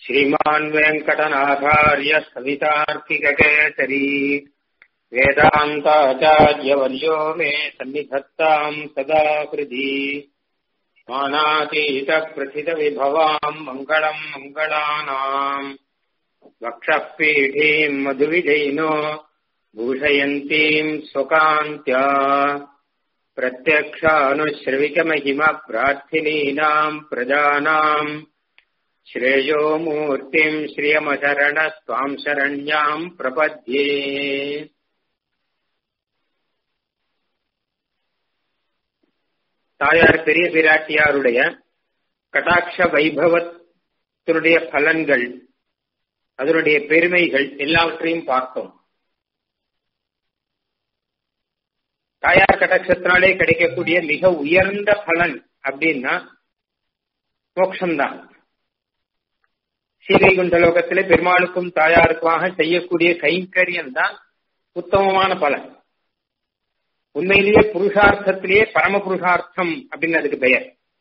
श्रीमान् वेङ्कटनाथार्य सवितार्किककेसरी वेदान्ताचार्यवर्यो मे सन्निधत्ताम् सदा हृदि मानातीतप्रथितविभवाम् मङ्गलम् मङ्गलानाम् वक्षःपीठीम् मधुविजयिनो भूषयन्तीम् स्वकान्त्या प्रत्यक्षानुश्रविकमहिमप्रार्थिनीनाम् प्रजानाम् श्रेयो मूर्तिम् श्रियमशरणस्त्वाम् शरण्याम् प्रपद्ये தாயார் பெரிய பிராட்டியாருடைய கடாட்ச வைபவத்தினுடைய பலன்கள் அதனுடைய பெருமைகள் எல்லாவற்றையும் பார்த்தோம் தாயார் கடாட்சத்தினாலே கிடைக்கக்கூடிய மிக உயர்ந்த பலன் அப்படின்னா மோட்சம்தான் ஸ்ரீவைகுண்ட லோகத்திலே பெருமாளுக்கும் தாயாருக்குமாக செய்யக்கூடிய கைங்கரியம் தான் உத்தமமான பலன் உண்மையிலேயே புருஷார்த்தத்திலேயே பரம புருஷார்த்தம் அப்படின்னு அதுக்கு பெயர்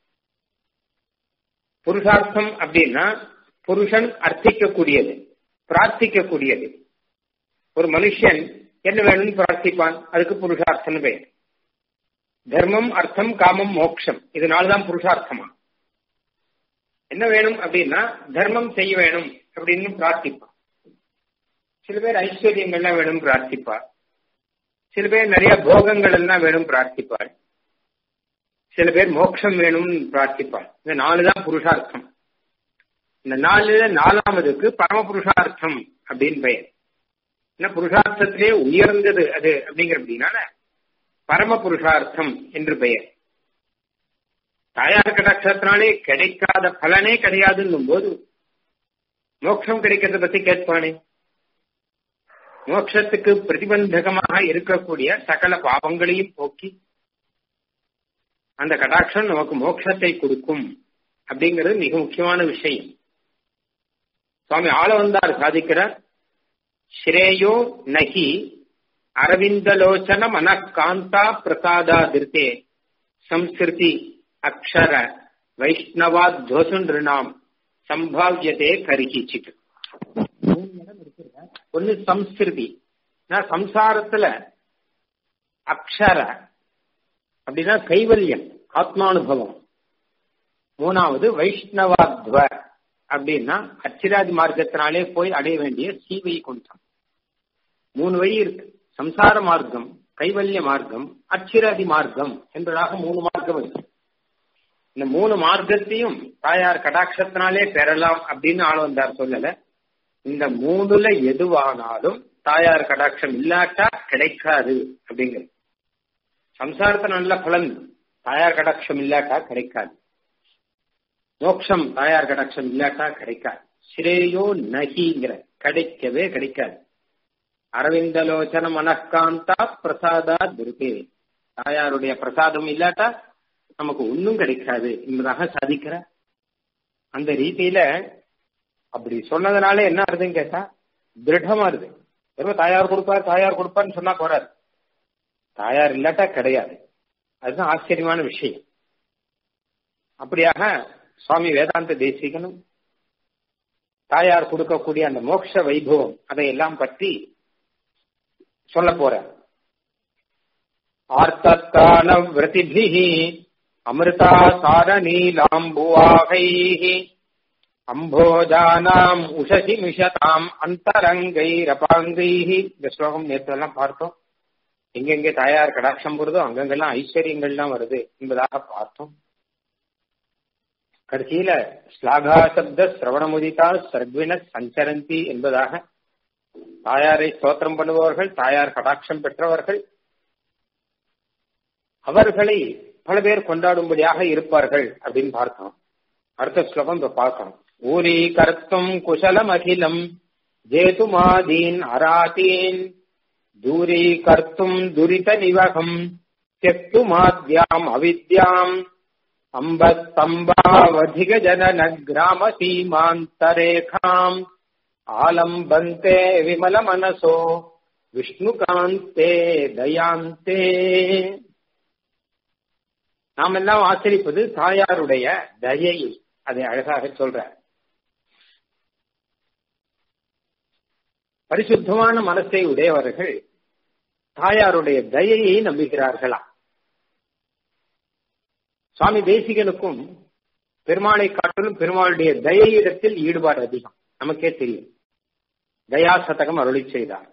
புருஷார்த்தம் அப்படின்னா புருஷன் அர்த்திக்கக்கூடியது பிரார்த்திக்கக்கூடியது ஒரு மனுஷன் என்ன வேணும்னு பிரார்த்திப்பான் அதுக்கு புருஷார்த்தம்னு பெயர் தர்மம் அர்த்தம் காமம் மோக்ஷம் இதனால்தான் புருஷார்த்தமா என்ன வேணும் அப்படின்னா தர்மம் செய்ய வேணும் அப்படின்னு பிரார்த்திப்பான் சில பேர் ஐஸ்வர்யங்கள்லாம் வேணும் பிரார்த்திப்பார் சில பேர் நிறைய போகங்கள் எல்லாம் வேணும் பிரார்த்திப்பாள் சில பேர் மோட்சம் வேணும்னு பிரார்த்திப்பாள் இந்த நாலு தான் புருஷார்த்தம் இந்த நாலுல நாலாவதுக்கு பரம புருஷார்த்தம் அப்படின்னு பெயர் என்ன புருஷார்த்தத்திலே உயர்ந்தது அது அப்படிங்கிற அப்படின்னால பரம புருஷார்த்தம் என்று பெயர் தாயார் கடாட்சத்தினாலே கிடைக்காத பலனே கிடையாதுன்னும் போது மோட்சம் கிடைக்கிறத பத்தி கேட்பானே மோட்சத்துக்கு பிரதிபந்தகமாக இருக்கக்கூடிய சகல பாவங்களையும் போக்கி அந்த கடாட்சம் நமக்கு மோட்சத்தை கொடுக்கும் அப்படிங்கிறது மிக முக்கியமான விஷயம் சுவாமி ஆள வந்தார் சாதிக்கிறார் ஸ்ரேயோ நகி அரவிந்தலோச்சன மனக்காந்தா பிரசாதா திருத்தே சம்ஸ்கிருதி அக்ஷர வைஷ்ணவாத்வசுன்றினாம் சம்பாவியதே கருகிச்சிட்டு ஒன்னு சம்ஸ்கிருதி சம்சாரத்துல அக்ஷர அப்படின்னா கைவல்யம் ஆத்மானுபவம் மூணாவது வைஷ்ணவாத்வ அப்படின்னா அச்சிராதி மார்க்கத்தினாலே போய் அடைய வேண்டிய சீவை குண்டம் மூணு வழி இருக்கு சம்சார மார்க்கம் கைவல்ய மார்க்கம் அச்சிராதி மார்க்கம் என்பதாக மூணு மார்க்கம் இருக்கு இந்த மூணு மார்க்கத்தையும் தாயார் கடாட்சத்தினாலே பெறலாம் அப்படின்னு ஆள் வந்தார் சொல்லல இந்த மூணுல எதுவானாலும் தாயார் கடாட்சம் இல்லாட்டா கிடைக்காது அப்படிங்கிறது சம்சாரத்தை நல்ல பலன் தாயார் கடாட்சம் இல்லாட்டா கிடைக்காது மோக்ஷம் தாயார் கடாட்சம் இல்லாட்டா கிடைக்காது ஸ்ரேயோ நகிங்கிற கிடைக்கவே கிடைக்காது அரவிந்தலோச்சன மனக்காந்தா பிரசாதா துருகே தாயாருடைய பிரசாதம் இல்லாட்டா நமக்கு ஒன்னும் கிடைக்காது என்பதாக சாதிக்கிற அந்த ரீதியில அப்படி சொன்னதுனால என்ன ஆறுதுன்னு கேட்டா திருடமா இருக்கு வெறும் தாயார் கொடுப்பார் தாயார் கொடுப்பார்னு சொன்னா போறாரு தாயார் இல்லாட்டா கிடையாது அதுதான் ஆச்சரியமான விஷயம் அப்படியாக சுவாமி வேதாந்த தேசிகனும் தாயார் கொடுக்கக்கூடிய அந்த மோட்ச வைபவம் அதையெல்லாம் பற்றி சொல்ல போற ஆர்த்தத்தான விரதிபிகி அமிர்தா சார நீலாம்புவாகைஹி அம்போஜானாம் உஷசி மிஷதாம் அந்தரங்கைரபாங்கைஹி இந்த ஸ்லோகம் நேற்று எல்லாம் பார்த்தோம் எங்கெங்கே தாயார் கடாட்சம் வருதோ அங்கங்கெல்லாம் ஐஸ்வர்யங்கள்லாம் வருது என்பதாக பார்த்தோம் கடைசியில ஸ்லாகா சப்த சிரவணமுதிதா சர்வின சஞ்சரந்தி என்பதாக தாயாரை ஸ்தோத்திரம் பண்ணுபவர்கள் தாயார் கடாட்சம் பெற்றவர்கள் அவர்களை பல பேர் கொண்டாடும்படியாக இருப்பார்கள் அப்படின்னு பார்த்தோம் அடுத்த ஸ்லோகம் இப்ப பார்க்கணும் ஊரி கர்த்தும் குசலம் அகிலம் ஜேதுமாதீன் அராதீன் தூரி கர்த்தும் துரித நிவகம் தியக்துமாத்யாம் அவித்யாம் அம்பஸ்தம்பாவதிக ஜனன கிராம சீமாந்தரேகாம் ஆலம்பந்தே விமல மனசோ விஷ்ணுகாந்தே தயாந்தே நாம் எல்லாம் ஆச்சரிப்பது தாயாருடைய தயையை அதை அழகாக சொல்ற பரிசுத்தமான மனசை உடையவர்கள் தாயாருடைய தயையை நம்புகிறார்களா சுவாமி தேசிகனுக்கும் பெருமாளை காட்டிலும் பெருமாளுடைய தயையிடத்தில் ஈடுபாடு அதிகம் நமக்கே தெரியும் தயா சதகம் அருளி செய்தார்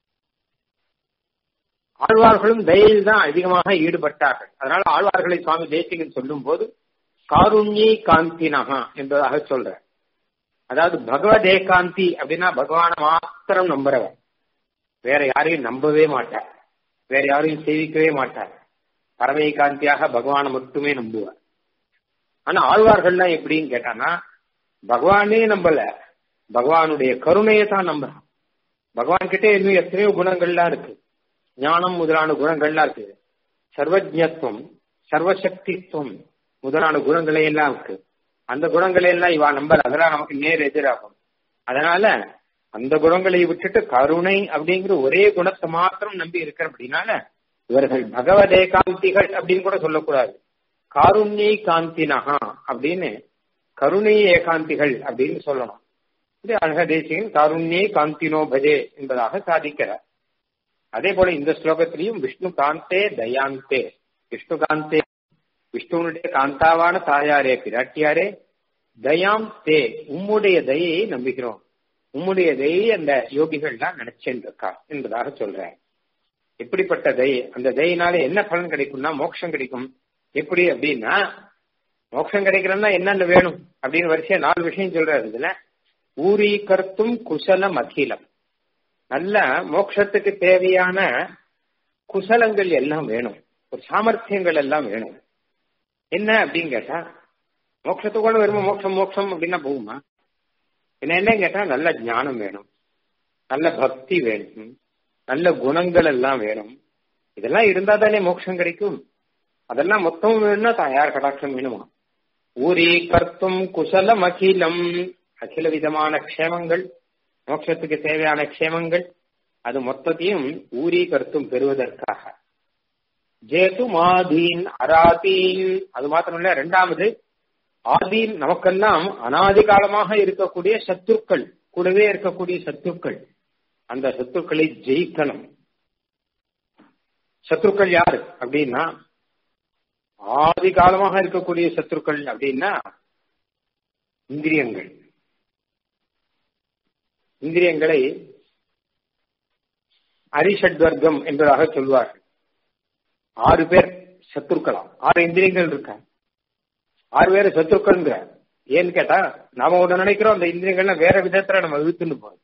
ஆழ்வார்களும் தயையில் தான் அதிகமாக ஈடுபட்டார்கள் அதனால ஆழ்வார்களை சுவாமி தேசிகன் சொல்லும் போது காருண்யை காந்தினகா என்பதாக சொல்ற அதாவது பகவத் ஏகாந்தி அப்படின்னா பகவான மாத்திரம் நம்புறவர் வேற யாரையும் நம்பவே மாட்டார் வேற யாரையும் சேவிக்கவே மாட்டார் பரமேகாந்தியாக பகவானை மட்டுமே நம்புவார் ஆனா ஆழ்வார்கள்லாம் எப்படின்னு கேட்டானா பகவானே நம்பல பகவானுடைய கருணையை தான் நம்புறான் பகவான் கிட்டே இன்னும் எத்தனையோ குணங்கள்லாம் இருக்கு ஞானம் முதலான குணங்கள்லாம் இருக்கு சர்வஜத்துவம் சர்வசக்தித்துவம் முதலான குணங்களே எல்லாம் இருக்கு அந்த குணங்களை எல்லாம் இவா நம்பர் அதெல்லாம் நமக்கு நேர் எதிராகும் அதனால அந்த குணங்களை விட்டுட்டு கருணை அப்படிங்கிற ஒரே குணத்தை மாத்திரம் நம்பி இருக்கிற அப்படின்னால இவர்கள் பகவத் ஏகாந்திகள் அப்படின்னு கூட சொல்லக்கூடாது காருண்யை காந்தினகா அப்படின்னு கருணை ஏகாந்திகள் அப்படின்னு சொல்லணும் இது அழக தேசியன் காருண்யே காந்தினோ பஜே என்பதாக சாதிக்கிறார் அதே போல இந்த ஸ்லோகத்திலையும் விஷ்ணு காந்தே தயாந்தே விஷ்ணு காந்தே விஷ்ணுனுடைய காந்தாவான தாயாரே பிராட்டியாரே தயாம் தே உம்முடைய தயையை நம்புகிறோம் உம்முடைய தயையை அந்த யோகிகள்லாம் நினைச்சேன்றிருக்கா என்பதாக சொல்றேன் எப்படிப்பட்ட தயை அந்த தயினால என்ன பலன் கிடைக்கும்னா மோட்சம் கிடைக்கும் எப்படி அப்படின்னா மோட்சம் கிடைக்கிறதுனா என்னென்ன வேணும் அப்படின்னு வரிசையா நாலு விஷயம் சொல்றாரு இதுல ஊரி கருத்தும் குசலம் அகிலம் நல்ல மோட்சத்துக்கு தேவையான குசலங்கள் எல்லாம் வேணும் ஒரு சாமர்த்தியங்கள் எல்லாம் வேணும் என்ன அப்படின்னு கேட்டா மோட்சத்துக்கு வருமா மோட்சம் மோட்சம் அப்படின்னா போகுமா என்ன என்ன கேட்டா நல்ல ஞானம் வேணும் நல்ல பக்தி வேணும் நல்ல குணங்கள் எல்லாம் வேணும் இதெல்லாம் இருந்தா தானே மோட்சம் கிடைக்கும் அதெல்லாம் மொத்தம் வேணும்னா தாயார் கடாட்சம் வேணுமா ஊரி கர்த்தும் குசலம் அகிலம் அகில விதமான க்ஷேமங்கள் மோட்சத்துக்கு தேவையான க்ஷேமங்கள் அது மொத்தத்தையும் ஊரி கருத்தும் பெறுவதற்காக ஜேது மாதீன் அராதீன் அது மாத்திரம் இல்ல ரெண்டாவது ஆதீன் நமக்கெல்லாம் அனாதி காலமாக இருக்கக்கூடிய சத்துருக்கள் கூடவே இருக்கக்கூடிய சத்துருக்கள் அந்த சத்துருக்களை ஜெயிக்கணும் சத்துருக்கள் யாரு அப்படின்னா ஆதி காலமாக இருக்கக்கூடிய சத்துருக்கள் அப்படின்னா இந்திரியங்கள் இந்திரியங்களை அரிஷட்வர்க்கம் என்பதாக சொல்வார்கள் ஆறு பேர் சத்துருக்கலாம் ஆறு இந்திரியங்கள் இருக்க ஆறு பேர் சத்துருக்கள்ங்கிற ஏன்னு கேட்டா நாம ஒண்ணு நினைக்கிறோம் அந்த இந்திரியங்கள்லாம் வேற விதத்துல நம்ம இழுத்துன்னு போறோம்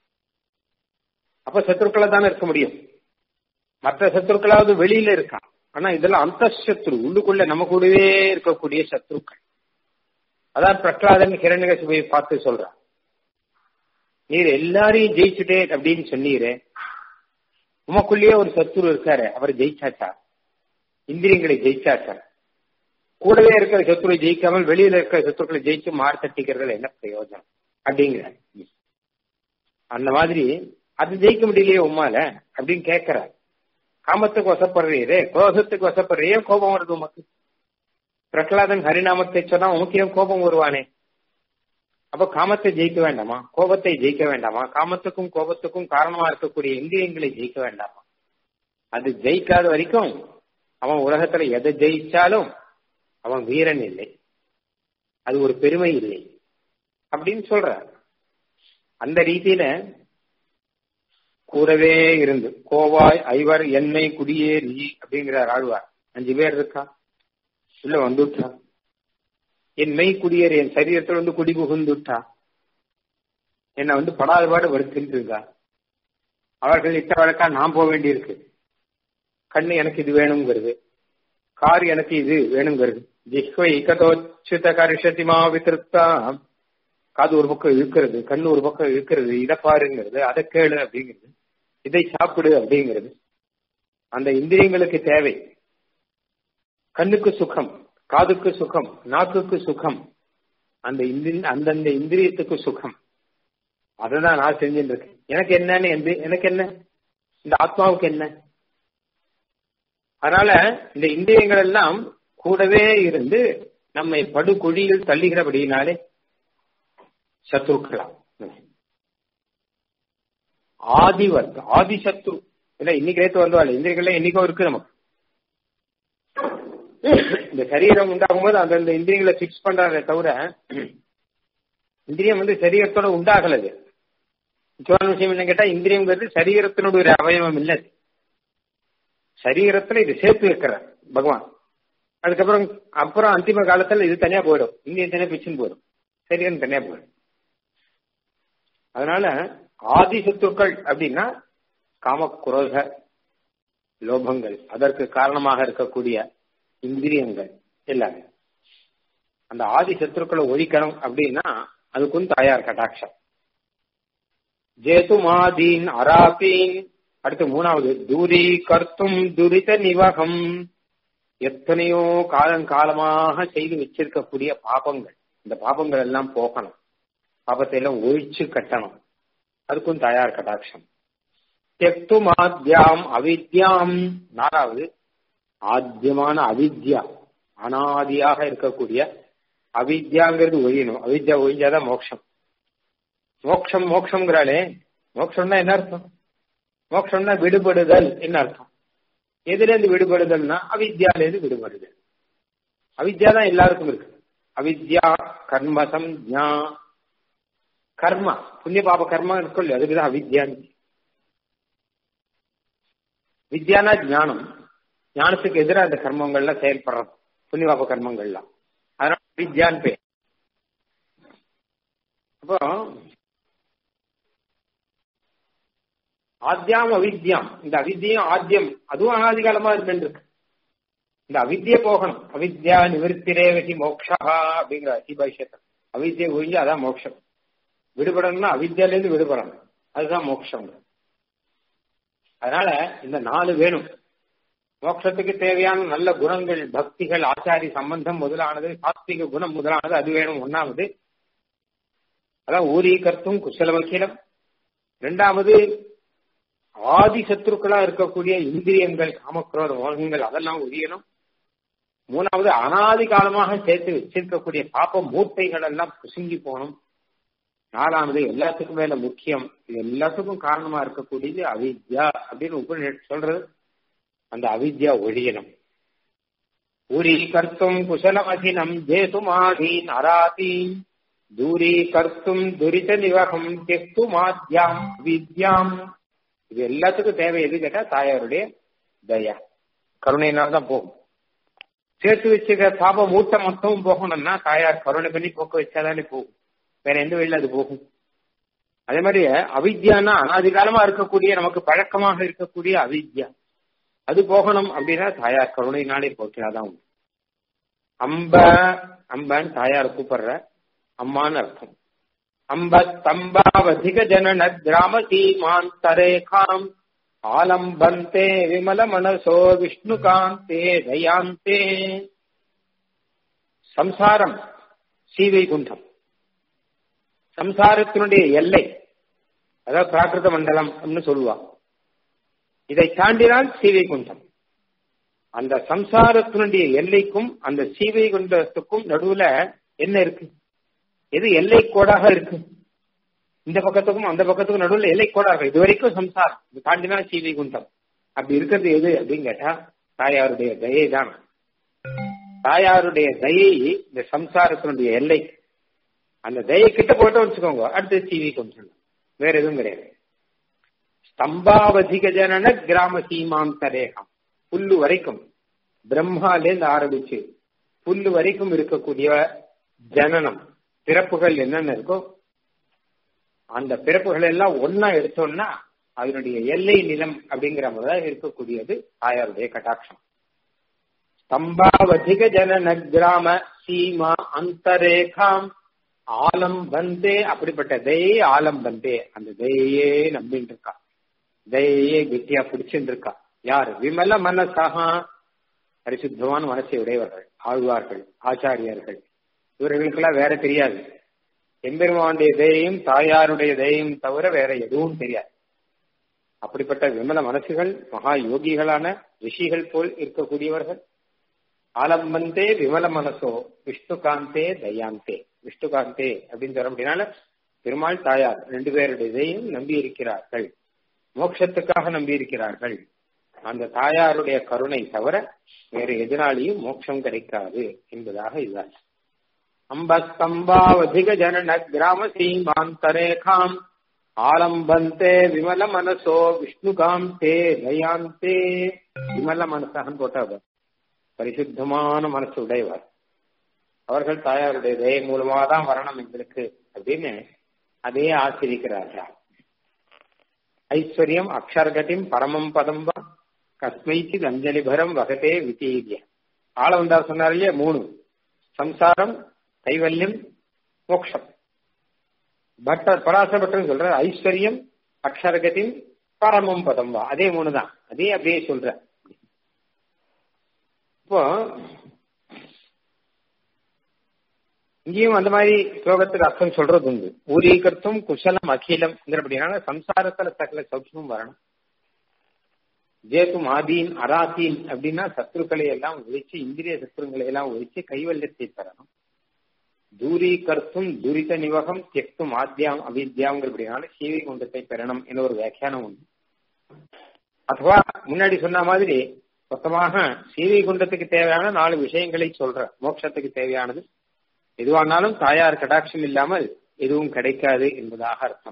அப்ப சத்துருக்களை தானே இருக்க முடியும் மற்ற சத்துருக்களாவது வெளியில இருக்கான் ஆனா இதெல்லாம் அந்த சத்ரு உள்ளுக்குள்ள நம்ம கூடவே இருக்கக்கூடிய சத்ருக்கள் அதான் பிரகலாதன் ஹிரண்யகசிபை பார்த்து சொல்றான் நீர் எல்லாரையும் ஜெயிச்சுட்டே அப்படின்னு சொன்னீரே உமக்குள்ளேயே ஒரு சத்துரு இருக்காரு அவர் ஜெயிச்சாச்சா இந்திரியங்களை ஜெயிச்சாச்சா கூடவே இருக்கிற சத்துருவை ஜெயிக்காமல் வெளியில இருக்கிற சத்துருக்களை ஜெயிச்சு மாறு தட்டிக்கிறது என்ன பிரயோஜனம் அப்படிங்கிறார் அந்த மாதிரி அது ஜெயிக்க முடியலையே உமால அப்படின்னு கேட்கிறார் காமத்துக்கு வசப்படுறீரே கோபத்துக்கு வசப்படுறியே கோபம் வருது உமக்கு பிரகலாதன் ஹரிநாமத்தை சொன்னா உமக்கு ஏன் கோபம் வருவானே அப்ப காமத்தை ஜெயிக்க வேண்டாமா கோபத்தை ஜெயிக்க வேண்டாமா காமத்துக்கும் கோபத்துக்கும் காரணமா இருக்கக்கூடிய இந்திரியங்களை ஜெயிக்க வேண்டாமா அது ஜெயிக்காத வரைக்கும் அவன் உலகத்துல எதை ஜெயிச்சாலும் அவன் வீரன் இல்லை அது ஒரு பெருமை இல்லை அப்படின்னு சொல்ற அந்த ரீதியில கூடவே இருந்து கோவாய் ஐவர் எண்ணெய் குடியேறி அப்படிங்கிறார் ஆழ்வார் அஞ்சு பேர் இருக்கா இல்ல வந்துட்டா என் மெய் குடியேறி என் சரீரத்தில் வந்து குடி புகுந்துட்டா என்னை வந்து படாத பாடு வருத்திட்டு இருக்கா அவர்கள் இட்ட வழக்கா நான் போக வேண்டியிருக்கு கண்ணு எனக்கு இது வேணுங்கிறது கார் எனக்கு இது வேணுங்கிறது ஜிஹ்வை இக்கதோச்சுத கரிஷதி மாவித்திருத்தா காது ஒரு பக்கம் இழுக்கிறது கண்ணு ஒரு பக்கம் இழுக்கிறது இதை பாருங்கிறது அதை கேளு அப்படிங்கிறது இதை சாப்பிடு அப்படிங்கிறது அந்த இந்திரியங்களுக்கு தேவை கண்ணுக்கு சுகம் காதுக்கு சுகம் நாக்குக்கு சுகம் அந்த இந்திரி அந்தந்த இந்திரியத்துக்கு சுகம் அதை தான் நான் செஞ்சுட்டு இருக்கேன் எனக்கு என்னன்னு எந்த எனக்கு என்ன இந்த ஆத்மாவுக்கு என்ன அதனால இந்த இந்திரியங்கள் எல்லாம் கூடவே இருந்து நம்மை படுகுழியில் தள்ளுகிறபடியினாலே சத்ருக்கலாம் ஆதிவர்க் ஆதிசத்ரு இல்ல இன்னைக்கு நேற்று வந்தவாள் இந்திரியங்கள்ல இன்னைக்கும் இருக்கு நமக்கு இந்த சரீரம் உண்டாகும் போது அந்தந்த இந்திரியங்களை பிக்ஸ் பண்றதை தவிர இந்திரியம் வந்து சரீரத்தோட உண்டாகலது முக்கியமான விஷயம் என்ன கேட்டா இந்திரியங்கிறது சரீரத்தினுடைய ஒரு அவயவம் இல்லை சரீரத்துல இது சேர்த்து வைக்கிறார் பகவான் அதுக்கப்புறம் அப்புறம் அந்திம காலத்துல இது தனியா போயிடும் இந்தியம் தனியா பிச்சுன்னு போயிடும் சரீரம் தனியா போயிடும் அதனால ஆதி சத்துக்கள் அப்படின்னா காமக்குரோத லோபங்கள் அதற்கு காரணமாக இருக்கக்கூடிய இந்திரியங்கள் எல்லாமே அந்த ஆதி சத்துருக்களை ஒழிக்கணும் அப்படின்னா அதுக்கும் தாயார் கட்டாட்சம் ஜேதுமாதீன் அராபீன் அடுத்து மூணாவது தூரி கர்த்தும் துரித நிவகம் எத்தனையோ காலங்காலமாக செய்து வச்சிருக்கக்கூடிய பாபங்கள் இந்த பாபங்கள் எல்லாம் போகணும் பாபத்தை எல்லாம் ஒழிச்சு கட்டணும் அதுக்கும் தயார் கடாட்சம் தெக்து மாத்தியாம் அவித்யாம் நாலாவது ஆத்தியமான அவித்யா அனாதியாக இருக்கக்கூடிய அவித்யாங்கிறது ஒழியணும் அவித்யா ஒழிஞ்சாதான் மோட்சம் மோக்ஷம் மோக்ஷங்கிறாளே மோக்ஷம்னா என்ன அர்த்தம் மோக்ஷம்னா விடுபடுதல் என்ன அர்த்தம் எதுல இருந்து விடுபடுதல்னா அவித்யால இருந்து விடுபடுதல் அவித்யா தான் எல்லாருக்கும் இருக்கு அவித்யா கர்மசம் ஜா கர்மா புண்ணிய பாப கர்மா இருக்கும் இல்லையா அதுக்குதான் அவித்யான்னு வித்யானா ஞானம் ஞானத்துக்கு எதிராக அந்த கர்மங்கள்லாம் செயல்படுறது புண்ணிய பாப கர்மங்கள்லாம் அதனால வித்யான்னு பேர் அப்போ ஆத்தியாம் அவித்யாம் இந்த அவித்தியம் ஆத்தியம் அதுவும் அனாதி காலமா இருந்துருக்கு இந்த அவித்திய போகணும் அவித்யா நிவர்த்திரேவகி மோக்ஷா அப்படிங்கிற அசிபாஷத்தை அவித்தியை ஒழிஞ்சு அதான் மோட்சம் விடுபடணும்னா அவித்யால இருந்து விடுபடணும் அதுதான் மோட்சம் அதனால இந்த நாலு வேணும் மோட்சத்துக்கு தேவையான நல்ல குணங்கள் பக்திகள் ஆச்சாரி சம்பந்தம் முதலானது சாத்விக குணம் முதலானது அது வேணும் ஒன்னாவது அதான் ஊரி கருத்தும் குசலவக்கீலம் இரண்டாவது ஆதி சத்துருக்களா இருக்கக்கூடிய இந்திரியங்கள் காமக்ரோத மோகங்கள் அதெல்லாம் உரியணும் மூணாவது அனாதி காலமாக சேர்த்து வச்சிருக்கக்கூடிய பாப்ப மூட்டைகள் எல்லாம் புசுங்கி போகணும் நாலாவது எல்லாத்துக்கும் மேல முக்கியம் இது எல்லாத்துக்கும் காரணமா இருக்கக்கூடியது அவித்யா அப்படின்னு உபநிஷத் சொல்றது அந்த அவித்யா ஒழியணும் ஊரி கர்த்தும் குசலமசினம் ஜேதுமாதீன் அராதீன் தூரி கர்த்தும் துரித நிவகம் தெக்கு மாத்தியாம் வித்யாம் இது எல்லாத்துக்கும் தேவை எது கேட்டா தாயாருடைய தயா கருணையினால் தான் போகும் சேர்த்து வச்சுக்க பாப மூட்டை மொத்தமும் போகணும்னா தாயார் கருணை பண்ணி போக்க வச்சாதானே போகும் வேற எந்த வழியில அது போகும் அதே மாதிரி அவித்யானா அனாதி காலமா இருக்கக்கூடிய நமக்கு பழக்கமாக இருக்கக்கூடிய அவித்யா அது போகணும் அப்படின்னா தாயார் கருணையினாலே போக்கினாதான் உண்டு அம்ப அம்பன்னு தாயார் கூப்பிடுற அம்மான்னு அர்த்தம் அம்ப தம்பாவதிக ஜனன கிராம சீமாந்தரேகாம் ஆலம்பந்தே விமல மனசோ விஷ்ணுகாந்தே தயாந்தே சம்சாரம் சீவைகுண்டம் சம்சாரத்தினுடைய எல்லை அதாவது பிராகிருத மண்டலம் அப்படின்னு சொல்லுவா இதை தாண்டினால் சீவைகுண்டம் அந்த சம்சாரத்தினுடைய எல்லைக்கும் அந்த சீவைகுண்டத்துக்கும் நடுவுல என்ன இருக்கு எது எல்லை கோடாக இருக்கு இந்த பக்கத்துக்கும் அந்த பக்கத்துக்கும் நடுவில் எல்லை கோடாக இருக்கு இது வரைக்கும் சம்சாரம் இது தாண்டினா சீவைகுண்டம் அப்படி இருக்கிறது எது அப்படின்னு கேட்டா தாயாருடைய தயை தான் தாயாருடைய தயை இந்த சம்சாரத்தினுடைய எல்லை அந்த தயை கிட்ட போட்டோம் வச்சுக்கோங்க அடுத்து சீவி கொஞ்சம் வேற எதுவும் கிடையாது ஸ்தம்பாவதிக ஜனன கிராம சீமாந்தரேகம் புல்லு வரைக்கும் பிரம்மாலேருந்து ஆரம்பிச்சு புல்லு வரைக்கும் இருக்கக்கூடிய ஜனனம் பிறப்புகள் என்னென்ன இருக்கோ அந்த பிறப்புகள் எல்லாம் ஒன்னா எடுத்தோம்னா அதனுடைய எல்லை நிலம் அப்படிங்கிற முறையாக இருக்கக்கூடியது தாயாருடைய கட்டாட்சம் ஸ்தம்பாவதிக ஜனன கிராம சீமா அந்தரேகாம் ஆலம்பந்தே அப்படிப்பட்ட தயே ஆலம்பந்தே அந்த தயையே நம்பின்னு இருக்கா தயையே கெட்டியா பிடிச்சுட்டு இருக்கா யார் விமல மனசகா பரிசுத்தமான மனசை உடையவர்கள் ஆழ்வார்கள் ஆச்சாரியர்கள் இவர்களுக்கெல்லாம் வேற தெரியாது எம்பெருமானுடைய தயையும் தாயாருடைய தயையும் தவிர வேற எதுவும் தெரியாது அப்படிப்பட்ட விமல மனசுகள் மகா யோகிகளான ரிஷிகள் போல் இருக்கக்கூடியவர்கள் ஆலம்பந்தே விமல மனசோ விஷ்ணுகாந்தே தயாந்தே விஷ்ணுகாந்தே அப்படின்னு சொல்ல அப்படின்னால பெருமாள் தாயார் ரெண்டு பேருடைய இதையும் நம்பி இருக்கிறார்கள் மோட்சத்துக்காக நம்பி இருக்கிறார்கள் அந்த தாயாருடைய கருணை தவிர வேற எதிராளியும் மோட்சம் கிடைக்காது என்பதாக இதுதான் அம்பஸ்தம்பாவதிக ஜனன கிராம சீமாந்தரேகாம் ஆலம்பந்தே விமல மனசோ விஷ்ணுகாம் தே தயாந்தே விமல மனசகன் போட்டவர் பரிசுத்தமான மனசு உடையவர் அவர்கள் தாயாருடைய தயை மூலமாக தான் வரணும் எங்களுக்கு அப்படின்னு அதே ஆசிரிக்கிறார்கள் ஐஸ்வர்யம் அக்ஷரகட்டிம் பரமம் பதம் வா கஸ்மைக்கு அஞ்சலிபரம் வகதே விதீரிய ஆள வந்தார் சொன்னார் இல்லையா மூணு சம்சாரம் கைவல்யம் மோக்ஷம் பட்டர் பராசரப்பட்டர் சொல்ற ஐஸ்வர்யம் அக்ஷரகத்தின் பரமம் பதம் வா அதே மூணு தான் அதே அப்படியே சொல்ற இப்போ இங்கேயும் அந்த மாதிரி ஸ்லோகத்துக்கு அர்த்தம் சொல்றது உண்டு ஊரீகர்த்தும் குசலம் அகிலம் அப்படின்னா சம்சாரத்துல சகல சௌக்கியமும் வரணும் ஜேத்தும் ஆதீன் அராத்தீன் அப்படின்னா சத்ருக்களை எல்லாம் ஒழிச்சு இந்திரிய சத்ருங்களை எல்லாம் ஒழிச்சு கைவல்யத்தை பெறணும் தூரி கர்த்தும் துரித நிவகம் தியக்தும் ஆத்தியாம் அவித்யாங்கிறபடினால சீவை குண்டத்தை பெறணும் என்ற ஒரு வியாக்கியானம் உண்டு அதுவா முன்னாடி சொன்ன மாதிரி மொத்தமாக சீவை குண்டத்துக்கு தேவையான நாலு விஷயங்களை சொல்ற மோட்சத்துக்கு தேவையானது எதுவானாலும் தாயார் கடாட்சம் இல்லாமல் எதுவும் கிடைக்காது என்பதாக அர்த்தம்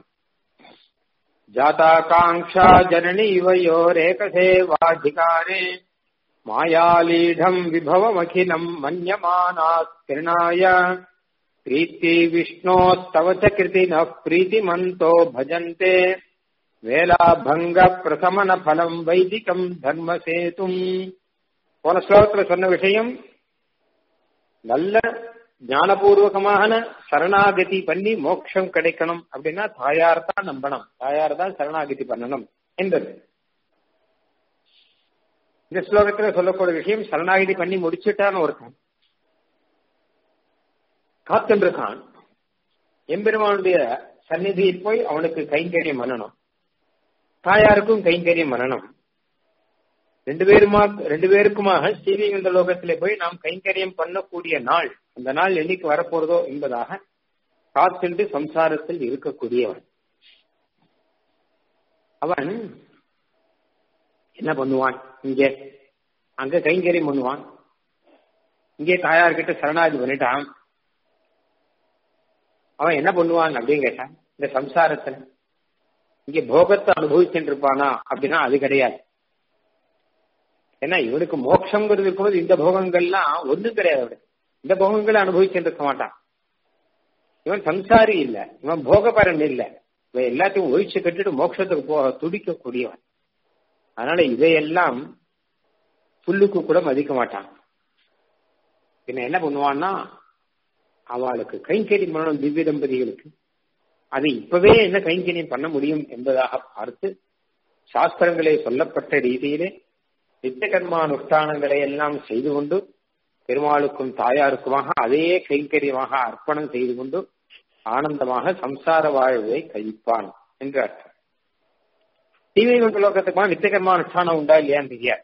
ஜாதாகாங்ஷா ஜனனி இவையோரேகசேவாதிகாரே மாயாலீடம் விபவமகிலம் மன்யமானா திருநாய பிரீத்தி விஷ்ணோஸ்தவ கிருதின பிரீத்திமந்தோ பஜந்தே வேலாபங்க பிரசமன பலம் வைதிகம் தர்மசேதும் போன ஸ்லோகத்துல சொன்ன விஷயம் நல்ல ஞானபூர்வகமான சரணாகதி பண்ணி மோட்சம் கிடைக்கணும் அப்படின்னா தாயார் தான் நம்பணும் தாயார் தான் சரணாகதி பண்ணணும் என்பது இந்த ஸ்லோகத்துல சொல்லக்கூடிய விஷயம் சரணாகதி பண்ணி முடிச்சுட்டான்னு ஒருத்தன் காத்துருக்கான் எம்பெருமானுடைய சந்நிதியில் போய் அவனுக்கு கைங்கரியம் பண்ணணும் தாயாருக்கும் கைங்கரியம் பண்ணணும் ரெண்டு பேருமா ரெண்டு பேருக்குமாக ஸ்ரீவிகுண்ட லோகத்திலே போய் நாம் கைங்கரியம் பண்ணக்கூடிய நாள் அந்த நாள் என்னைக்கு வரப்போறதோ என்பதாக காத்துண்டு சம்சாரத்தில் இருக்கக்கூடியவன் அவன் என்ன பண்ணுவான் இங்கே அங்க கைங்கரியம் பண்ணுவான் இங்கே தாயார்கிட்ட சரணாதி பண்ணிட்டான் அவன் என்ன பண்ணுவான் அப்படின்னு கேட்டான் இந்த சம்சாரத்துல இங்க போகத்தை அனுபவிச்சுட்டு இருப்பானா அப்படின்னா அது கிடையாது ஏன்னா இவனுக்கு மோட்சங்கிறது இருக்கும்போது இந்த போகங்கள்லாம் ஒண்ணும் கிடையாது அவனுக்கு இந்த போகங்களை அனுபவிச்சுட்டு இருக்க மாட்டான் இவன் சம்சாரி இல்ல இவன் போகபரன் இல்ல இவன் எல்லாத்தையும் ஒழிச்சு கட்டிட்டு மோட்சத்துக்கு போக துடிக்கக்கூடியவன் அதனால இதையெல்லாம் புல்லுக்கு கூட மதிக்க மாட்டான் பின்ன என்ன பண்ணுவான்னா அவளுக்கு கைங்கரியம் பண்ணணும் திவ்ய தம்பதிகளுக்கு அது இப்பவே என்ன கைங்கரியம் பண்ண முடியும் என்பதாக பார்த்து சாஸ்திரங்களே சொல்லப்பட்ட ரீதியிலே நித்திய கர்மானுஷ்டானங்களை எல்லாம் செய்து கொண்டு பெருமாளுக்கும் தாயாருக்குமாக அதே கைங்கரியமாக அர்ப்பணம் செய்து கொண்டு ஆனந்தமாக சம்சார வாழ்வை கழிப்பான் என்று அர்த்தம் தீமை கொண்ட லோகத்துக்குமா நித்திய கர்மானுஷ்டானம் உண்டா இல்லையான்னு தெரியாது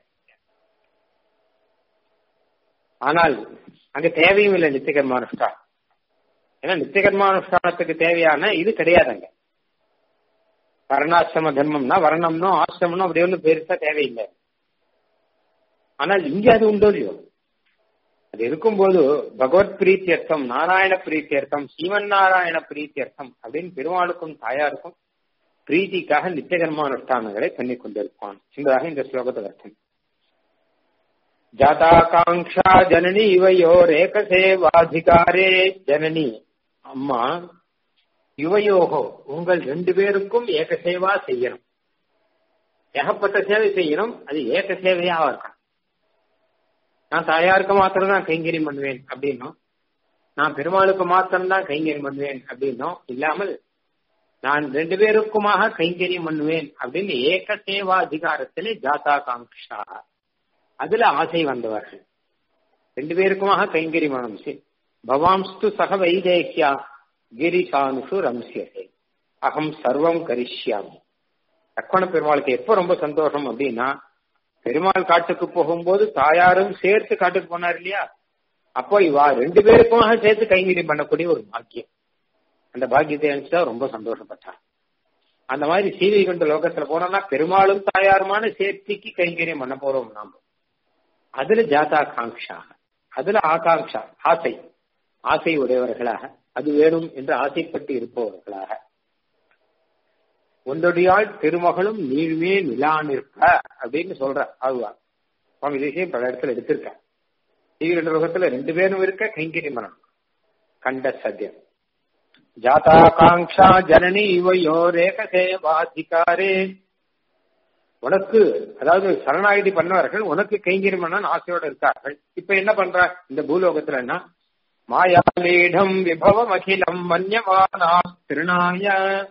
ஆனால் அங்க தேவையும் இல்லை நித்திய கர்மானுஷ்டானம் ஏன்னா நித்திய கர்மானுஷ்டானத்துக்கு தேவையான இது கிடையாது அங்க வர்ணாசிரம தர்மம்னா வர்ணம்னோ ஆசிரமனோ அப்படி ஒன்றும் பெருசா தேவையில்லை ஆனால் இங்க அது உண்டோ இல்லையோ அது இருக்கும்போது பகவத் பிரீத்தியர்த்தம் நாராயண பிரீத்தியர்த்தம் சீவன் நாராயண பிரீத்தியர்த்தம் அப்படின்னு பெருமாளுக்கும் தாயாருக்கும் பிரீத்திக்காக நித்திய கர்மானுஷ்டானங்களை பண்ணி கொண்டிருப்பான் என்பதாக இந்த ஸ்லோகத்தில் அர்த்தம் ஜாதாகாங்ஷா ஜனனி இவையோர் ஏகசேவாதிகாரே ஜனனி அம்மா யுவயோகோ உங்கள் ரெண்டு பேருக்கும் ஏக சேவா செய்யணும் ஏகப்பட்ட சேவை செய்யணும் அது ஏக சேவையா இருக்கணும் நான் தாயாருக்கு மாத்திரம் தான் கைங்கரியம் பண்ணுவேன் அப்படின்னும் நான் பெருமாளுக்கு மாத்திரம் தான் கைங்கரியம் பண்ணுவேன் அப்படின்னும் இல்லாமல் நான் ரெண்டு பேருக்குமாக கைங்கரியம் பண்ணுவேன் அப்படின்னு ஏக சேவா அதிகாரத்திலே ஜாதா காங்ஷா அதுல ஆசை வந்தவர்கள் ரெண்டு பேருக்குமாக கைங்கரியம் பண்ணணும் பவாம்ஸ்து சக வைதேக்கியா கிரிசானுஷு ரம்சியதே அகம் சர்வம் கரிஷ்யாமி லக்ஷ்மண பெருமாளுக்கு எப்போ ரொம்ப சந்தோஷம் அப்படின்னா பெருமாள் காட்டுக்கு போகும்போது தாயாரும் சேர்த்து காட்டுக்கு போனார் இல்லையா அப்போ இவா ரெண்டு பேருக்குமாக சேர்த்து கைங்கரியம் பண்ணக்கூடிய ஒரு பாக்கியம் அந்த பாக்கியத்தை நினைச்சுதான் ரொம்ப சந்தோஷப்பட்டார் அந்த மாதிரி சீவை கொண்ட லோகத்துல போனோம்னா பெருமாளும் தாயாருமான சேர்த்திக்கு கைங்கரியம் பண்ண போறோம் நாம அதுல ஜாதா காங்ஷா அதுல ஆகாங்ஷா ஆசை ஆசை உடையவர்களாக அது வேணும் என்று ஆசைப்பட்டு இருப்பவர்களாக ஒன்றொடியால் திருமகளும் நீழ்மே நிலா நிற்ப அப்படின்னு சொல்ற ஆழ்வார் சுவாமி தேசியம் பல இடத்துல எடுத்திருக்க தீவிர லோகத்துல ரெண்டு பேரும் இருக்க கைங்கரியம் பண்ணணும் கண்ட சத்தியம் ஜாதாகாங்ஷா ஜனனி இவையோ ரேக சேவாதிகாரே உனக்கு அதாவது சரணாகிதி பண்ணவர்கள் உனக்கு கைங்கரியம் பண்ண ஆசையோட இருக்கார்கள் இப்ப என்ன பண்ற இந்த பூலோகத்துல என்ன மாயாலீடம் விபவம் அகிலம் மன்யமானா திருநாய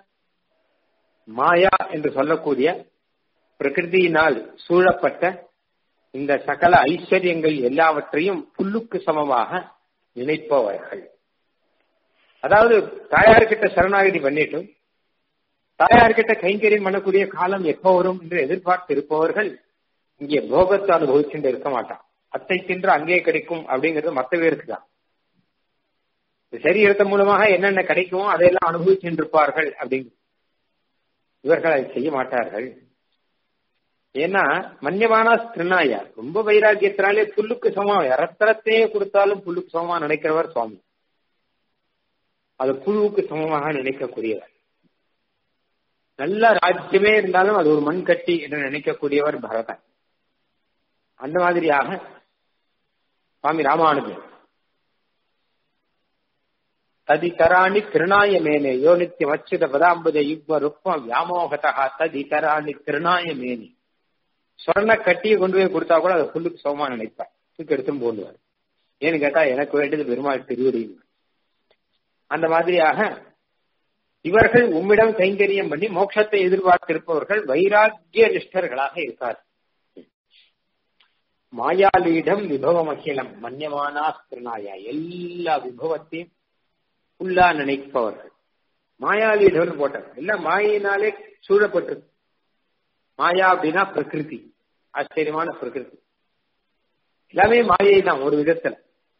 மாயா என்று சொல்லக்கூடிய பிரகிருதியினால் சூழப்பட்ட இந்த சகல ஐஸ்வர்யங்கள் எல்லாவற்றையும் புல்லுக்கு சமமாக நினைப்பவர்கள் அதாவது தாயார்கிட்ட சரணாகதி பண்ணிட்டு தாயார்கிட்ட கைங்கரியம் பண்ணக்கூடிய காலம் எப்போ வரும் என்று எதிர்பார்த்து இருப்பவர்கள் இங்கே போகத்தை அனுபவிச்சுட்டு இருக்க மாட்டான் அத்தை தின்று அங்கே கிடைக்கும் அப்படிங்கிறது மற்ற பேருக்கு தான் சரீரத்தின் மூலமாக என்னென்ன கிடைக்குமோ அதையெல்லாம் அனுபவிச்சுட்டு இருப்பார்கள் அப்படிங்க இவர்கள் அதை செய்ய மாட்டார்கள் ஏன்னா மன்யமான திருநாயா ரொம்ப வைராக்கியத்தினாலே புல்லுக்கு சமம் இரத்தரத்தையே கொடுத்தாலும் புல்லுக்கு சமமா நினைக்கிறவர் சுவாமி அது புழுவுக்கு சமமாக நினைக்கக்கூடியவர் நல்ல ராஜ்யமே இருந்தாலும் அது ஒரு மண் கட்டி என்று நினைக்கக்கூடியவர் பரதன் அந்த மாதிரியாக சுவாமி ராமானுஜன் ததிதராணி திருநாய மேனே யோ நித்தியம் அச்சுத பதாம்புத யுக்ம ருப்பம் வியாமோகதா ததிதராணி திருநாய மேனி சொர்ண கட்டியை கொண்டு போய் கொடுத்தா கூட அதை புல்லுக்கு சோமா நினைப்பார் தூக்கி எடுத்தும் போடுவார் ஏன்னு கேட்டா எனக்கு வேண்டியது பெருமாள் திருவடி அந்த மாதிரியாக இவர்கள் உம்மிடம் கைங்கரியம் பண்ணி மோட்சத்தை எதிர்பார்த்திருப்பவர்கள் வைராக்கிய நிஷ்டர்களாக இருக்கார் மாயாலீடம் விபவம் அகிலம் மன்யமானா திருநாயா எல்லா விபவத்தையும் உள்ளா நினைப்பவர்கள் மாயாலீடம் போட்டார் எல்லாம் மாயினாலே சூழப்பட்டிருக்கு மாயா அப்படின்னா பிரகிருதி ஆச்சரியமான பிரகிருதி எல்லாமே மாயை தான் ஒரு விதத்துல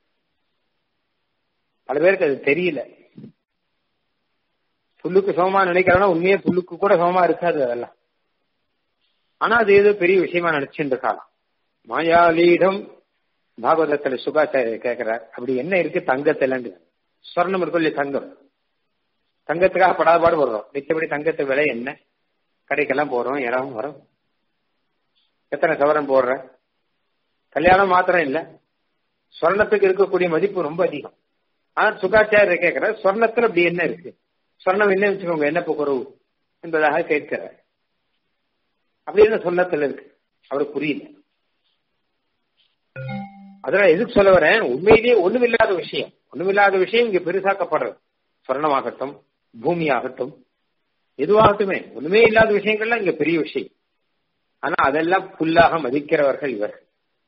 பல பேருக்கு அது தெரியல புல்லுக்கு சமமா நினைக்கிறோம்னா உண்மையே புல்லுக்கு கூட சமமா இருக்காது அதெல்லாம் ஆனா அது ஏதோ பெரிய விஷயமா நினைச்சுட்டு இருக்காளாம் மாயாலீடம் பாகவதத்துல சுகாச்சாரிய கேட்கிறார் அப்படி என்ன இருக்கு தங்கத்துல ஸ்வர்ணம் இருக்கும் இல்லையா தங்கம் தங்கத்துக்காக படாதபாடு போடுறோம் மிச்சபடி தங்கத்து விலை என்ன கடைக்கெல்லாம் போறோம் இடம் வரோம் எத்தனை சவரம் போடுற கல்யாணம் மாத்திரம் இல்ல ஸ்வர்ணத்துக்கு இருக்கக்கூடிய மதிப்பு ரொம்ப அதிகம் ஆனா சுகாச்சாரியர் கேட்கிற ஸ்வர்ணத்துல அப்படி என்ன இருக்கு சொர்ணம் என்ன வச்சுக்கோங்க என்ன குறவு என்பதாக கேட்கிறார் அப்படி என்ன சொன்னத்துல இருக்கு அவருக்கு புரியல அதனால எதுக்கு சொல்ல வரேன் உண்மையிலேயே ஒண்ணுமில்லாத விஷயம் ஒண்ணுமில்லாத விஷயம் இங்க பெருசாக்கப்படுறது சொர்ணமாகட்டும் பூமி ஆகட்டும் எதுவாகட்டுமே ஒண்ணுமே இல்லாத விஷயங்கள்லாம் இங்க பெரிய விஷயம் ஆனா அதெல்லாம் புல்லாக மதிக்கிறவர்கள் இவர்கள்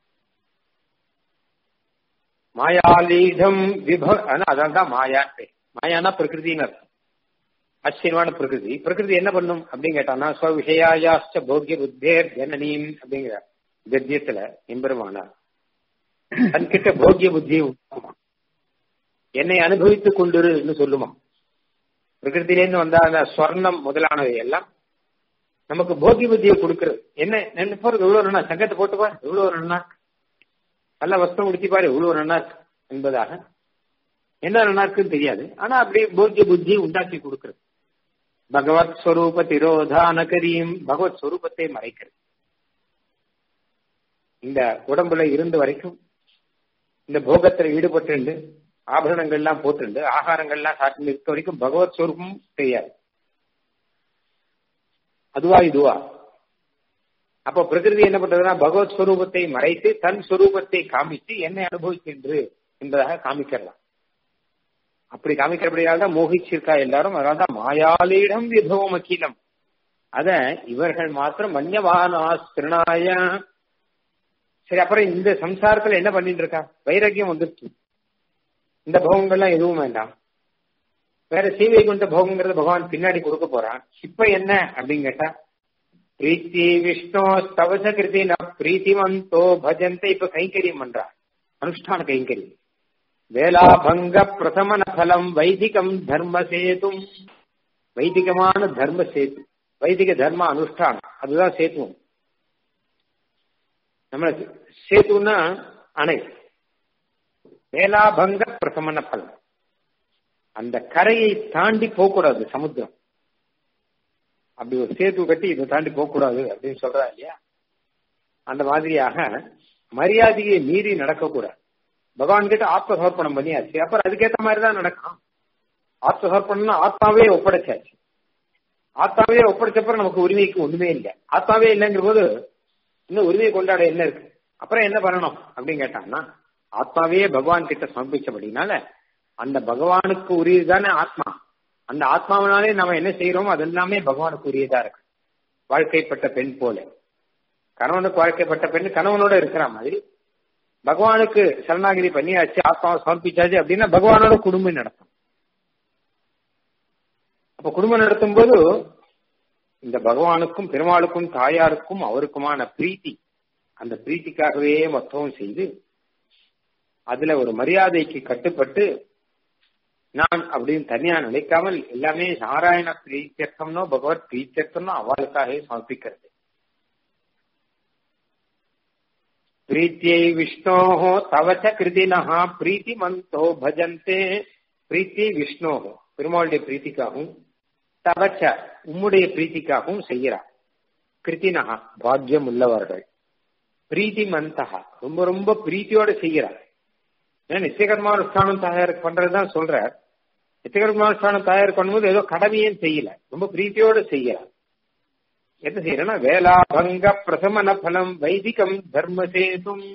மாயாலீடம் விப ஆனா அதான் தான் மாயாட்டே மாயானா பிரகிருதின்னு அர்த்தம் ஆச்சரியமான பிரகிருதி பிரகிருதி என்ன பண்ணும் அப்படின்னு கேட்டான்னா ஸ்வ விஷயாயாச்ச போக்கிய புத்தேர் ஜனனீம் அப்படிங்கிற கத்தியத்துல எம்பெருமானார் தன்கிட்ட போக்கிய புத்தியை உண்டாமா என்னை அனுபவித்துக் கொண்டிருன்னு சொல்லுமா பிரகிருத்திலேருந்து வந்த அந்த ஸ்வர்ணம் முதலானவை எல்லாம் நமக்கு போக்கிய புத்தியை கொடுக்கறது என்ன நினைப்போறது எவ்வளவு நன்னா சங்கத்தை போட்டுப்பார் எவ்வளவு நன்னா நல்ல வஸ்திரம் உடுத்திப்பாரு எவ்வளவு நன்னா இருக்கு என்பதாக என்ன நல்லா இருக்குன்னு தெரியாது ஆனா அப்படியே போக்கிய புத்தியை உண்டாக்கி கொடுக்கறது பகவத் ஸ்வரூப திரோதான கரியும் பகவத் ஸ்வரூபத்தை மறைக்கிறது இந்த உடம்புல இருந்து வரைக்கும் இந்த போகத்துல ஈடுபட்டு ஆபரணங்கள்லாம் போட்டுண்டு ஆகாரங்கள்லாம் சாப்பிட்டு இருக்க வரைக்கும் பகவத் ஸ்வரூபம் தெரியாது அதுவா இதுவா அப்ப பிரகிருதி என்ன பண்றதுன்னா பகவத் ஸ்வரூபத்தை மறைத்து தன் ஸ்வரூபத்தை காமித்து என்னை அனுபவிக்கின்று என்பதாக காமிக்கலாம் அப்படி காமிக்கிறபடியால் தான் மோகிச்சிருக்கா எல்லாரும் அதனால தான் மாயாலிடம் விபவம் அகிலம் அத இவர்கள் மாத்திரம் மன்யவானா திருநாய சரி அப்புறம் இந்த சம்சாரத்துல என்ன பண்ணிட்டு இருக்கா வைராக்கியம் வந்துருச்சு இந்த போகங்கள்லாம் எதுவும் வேண்டாம் வேற சீவை கொண்ட போகங்கிறத பகவான் பின்னாடி கொடுக்க போறான் இப்ப என்ன அப்படின்னு கேட்டா பிரீத்தி விஷ்ணு ஸ்தவச கிருதி பிரீத்திவந்தோ பஜந்தை இப்ப கைங்கரியம் பண்றா அனுஷ்டான கைங்கரியம் வேலாபங்க பிரதமன பலம் வைதிகம் தர்ம சேதும் வைதிகமான தர்ம சேது வைதிக தர்ம அனுஷ்டானம் அதுதான் சேத்துவம் நம்ம சேத்துன்னா அணை வேலாபங்க பிரசமன பலன் அந்த கரையை தாண்டி போகக்கூடாது சமுத்திரம் அப்படி ஒரு சேத்து கட்டி இதை தாண்டி போகக்கூடாது அப்படின்னு சொல்றா இல்லையா அந்த மாதிரியாக மரியாதையை மீறி நடக்கக்கூடாது பகவான் கிட்ட ஆத்ம சமர்ப்பணம் பண்ணியாச்சு அப்புறம் அதுக்கேற்ற மாதிரி தான் நடக்கும் ஆத்ம சமர்ப்பணம்னா ஆத்மாவே ஒப்படைச்சாச்சு ஆத்மாவே ஒப்படைச்சப்பறம் நமக்கு உரிமைக்கு ஒண்ணுமே இல்லை ஆத்மாவே இல்லைங்கிற போது இன்னும் உரிமையை கொண்டாட என்ன இருக்கு அப்புறம் என்ன பண்ணணும் அப்படின்னு கேட்டாங்கன்னா ஆத்மாவே பகவான் கிட்ட சமர்ப்பிச்சபடினால அந்த பகவானுக்கு உரியது தானே ஆத்மா அந்த ஆத்மாவினாலே நம்ம என்ன செய்யறோமோ அது எல்லாமே பகவானுக்கு உரியதா இருக்கு வாழ்க்கைப்பட்ட பெண் போல கணவனுக்கு வாழ்க்கைப்பட்ட பெண் கணவனோட இருக்கிற மாதிரி பகவானுக்கு சரணாகிரி பண்ணியாச்சு ஆத்மாவை சமர்ப்பிச்சாச்சு அப்படின்னா பகவானோட குடும்பம் நடத்தும் அப்ப குடும்பம் நடத்தும் போது இந்த பகவானுக்கும் பெருமாளுக்கும் தாயாருக்கும் அவருக்குமான பிரீத்தி அந்த பிரீத்திக்காகவே மொத்தமும் செய்து அதுல ஒரு மரியாதைக்கு கட்டுப்பட்டு நான் அப்படின்னு தனியா நினைக்காமல் எல்லாமே நாராயண பிரீத்தியர்த்தம்னோ பகவத் பிரீத்தியர்த்தம்னோ அவளுக்காகவே சமர்ப்பிக்கிறது பிரீத்தியை விஷ்ணோ தவச்ச கிருதினஹா பிரீத்தி மந்தோ பஜந்தே பிரீத்தி விஷ்ணோ பெருமாளுடைய பிரீத்திக்காகவும் தவச்ச உம்முடைய பிரீத்திக்காகவும் செய்கிறார் கிருத்தினஹா பாக்கியம் உள்ளவர்கள் பிரீத்தி மந்தகா ரொம்ப ரொம்ப பிரீத்தியோட செய்கிறார் ஏன்னா நித்தியகர்மானுஷ்டானம் தயார் பண்றதுதான் சொல்றார் நித்தியகர்மானுஷ்டானம் தயார் பண்ணும்போது ஏதோ கடமையும் செய்யல ரொம்ப பிரீத்தியோட செய்யறார் என்ன செய்யறேன்னா வேலாபங்க பிரசமன பலம் வைதிகம் தர்மசேதும்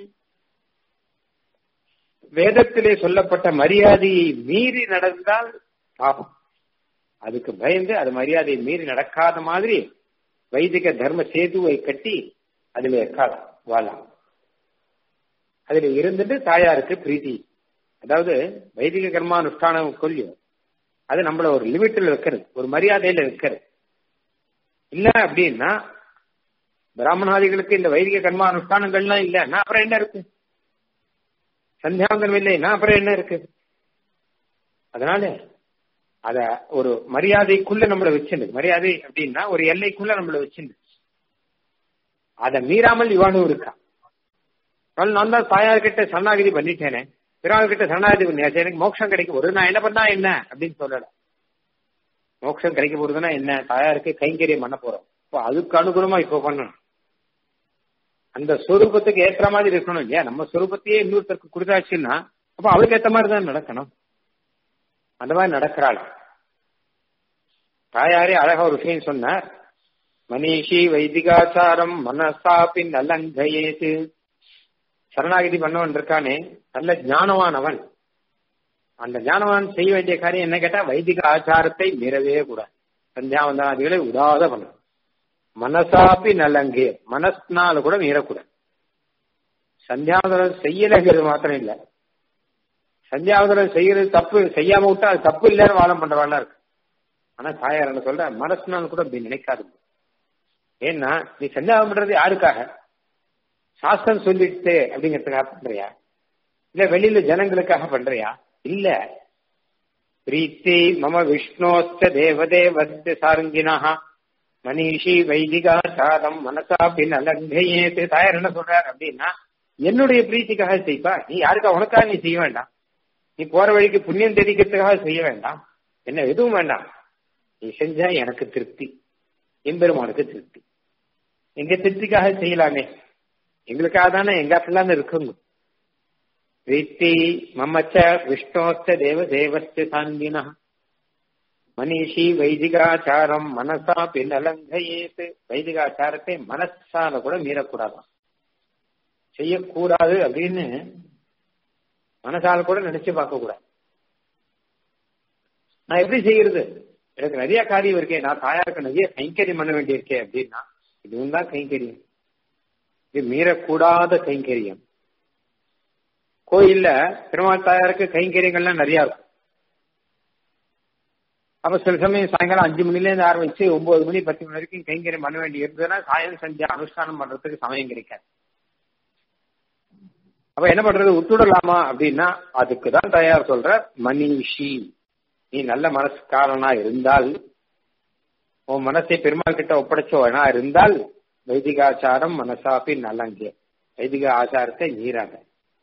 வேதத்திலே சொல்லப்பட்ட மரியாதையை மீறி நடந்தால் பாபம் அதுக்கு பயந்து அது மரியாதையை மீறி நடக்காத மாதிரி வைதிக தர்ம சேதுவை கட்டி அதுல இருக்காதாம் வாழலாம் அதுல இருந்துட்டு தாயாருக்கு பிரீத்தி அதாவது வைதிக கர்மானுஷ்டானம் கொல்லியும் அது நம்மள ஒரு லிமிட்ல இருக்கிறது ஒரு மரியாதையில இருக்கிறது இல்ல அப்படின்னா பிராமணாதிகளுக்கு இந்த வைதிக கர்மானுஷ்டானங்கள்லாம் இல்லைன்னா அப்புறம் என்ன இருக்கு சந்தியாவந்தனம் இல்லைன்னா அப்புறம் என்ன இருக்கு அதனால அத ஒரு மரியாதைக்குள்ள நம்மள வச்சுண்டு மரியாதை அப்படின்னா ஒரு எல்லைக்குள்ள நம்மள வச்சுண்டு அதை மீறாமல் இவானும் இருக்கா நான் தான் தாயார்கிட்ட சரணாகிதி பண்ணிட்டேனே பிறாள் கிட்ட சரணாகிதி பண்ணியாச்சு எனக்கு மோட்சம் கிடைக்கும் ஒரு நான் என்ன பண்ணா என்ன அப்படின்னு சொல்லல மோட்சம் கிடைக்க போறதுன்னா என்ன தாயாருக்கு கைங்கரியம் பண்ண போறோம் இப்போ அதுக்கு அனுகுணமா இப்போ பண்ணணும் அந்த ஸ்வரூபத்துக்கு ஏற்ற மாதிரி இருக்கணும் இல்லையா நம்ம ஸ்வரூபத்தையே இன்னொருத்தருக்கு கொடுத்தாச்சுன்னா அப்ப அவளுக்கு ஏற்ற மாதிரி தான் நடக்கணும் அந்த மாதிரி நடக்கிறாள் தாயாரே அழகா ஒரு விஷயம் சொன்னார் மனிஷி வைதிகாச்சாரம் மனசாப்பி நல்லங்கயேது சரணாகிதி பண்ணவன் இருக்கானே நல்ல ஞானவானவன் அந்த ஞானவான் செய்ய வேண்டிய காரியம் என்ன கேட்டா வைதிக ஆச்சாரத்தை மீறவே கூடாது சந்தியாவந்தனாதிகளை உடாத பண்ணும் மனசாப்பி நல்லங்கே மனசுனால கூட மீறக்கூடாது சந்தியாவதனம் செய்யலைங்கிறது மாத்திரம் இல்ல சந்தியாவதனம் செய்யறது தப்பு செய்யாம விட்டா அது தப்பு இல்லைன்னு வாதம் பண்றவாள்லாம் இருக்கு ஆனா தாயார் என்ன சொல்ற மனசுனால கூட அப்படி நினைக்காது ஏன்னா நீ சந்தியாவதம் பண்றது யாருக்காக சாஸ்திரம் சொல்லிட்டு அப்படிங்கிறதுக்காக பண்றியா இல்ல வெளியில ஜனங்களுக்காக பண்றியா இல்ல பிரீத்தி மம விஷ்ணோஸ்த தேவதேவஸ்த சாரங்கினா மனிஷி வைதிகாச்சாரம் மனசா பின் அலங்கையேத்து தாயார் என்ன சொல்றார் அப்படின்னா என்னுடைய பிரீத்திக்காக செய்ப்பா நீ யாருக்கா உனக்காக நீ செய்ய வேண்டாம் நீ போற வழிக்கு புண்ணியம் தெரிவிக்கிறதுக்காக செய்ய வேண்டாம் என்ன எதுவும் வேண்டாம் நீ செஞ்சா எனக்கு திருப்தி எம்பெருமானுக்கு திருப்தி எங்க திருப்திக்காக செய்யலாமே எங்களுக்காக தானே எங்க அப்படிலாம் இருக்குங்க பிரீத்தி மமச்ச விஷ்ணோச்ச தேவ தேவஸ்த சாந்தினா மனிஷி வைதிகாச்சாரம் மனசா பின் அலங்கையேத்து வைதிகாச்சாரத்தை மனசால கூட மீறக்கூடாதான் செய்யக்கூடாது அப்படின்னு மனசால கூட நினைச்சு பார்க்க கூடாது நான் எப்படி செய்யறது எனக்கு நிறைய காரியம் இருக்கேன் நான் தாயாருக்கு நிறைய கைங்கரியம் பண்ண வேண்டியிருக்கேன் அப்படின்னா இதுவும் தான் கைங்கரியம் இது மீறக்கூடாத கைங்கரியம் கோயில்ல பெருமாள் தாயாருக்கு கைங்கரியங்கள்லாம் நிறைய இருக்கும் அப்ப சில சமயம் சாயங்காலம் அஞ்சு மணில இருந்து ஆரம்பிச்சு ஒன்பது மணி பத்து மணி வரைக்கும் கைங்கரியம் பண்ண வேண்டி இருந்ததுன்னா சாயம் செஞ்சு அனுஷ்டானம் பண்றதுக்கு சமயம் கிடைக்காது அப்ப என்ன பண்றது விட்டுடலாமா அப்படின்னா அதுக்கு தான் தயார் சொல்ற மனிஷி நீ நல்ல மனசுக்காரனா இருந்தால் உன் மனசை பெருமாள் கிட்ட ஒப்படைச்சவனா இருந்தால் வைதிகாச்சாரம் மனசாப்பி நலங்கே வைதிக ஆச்சாரத்தை மீறாத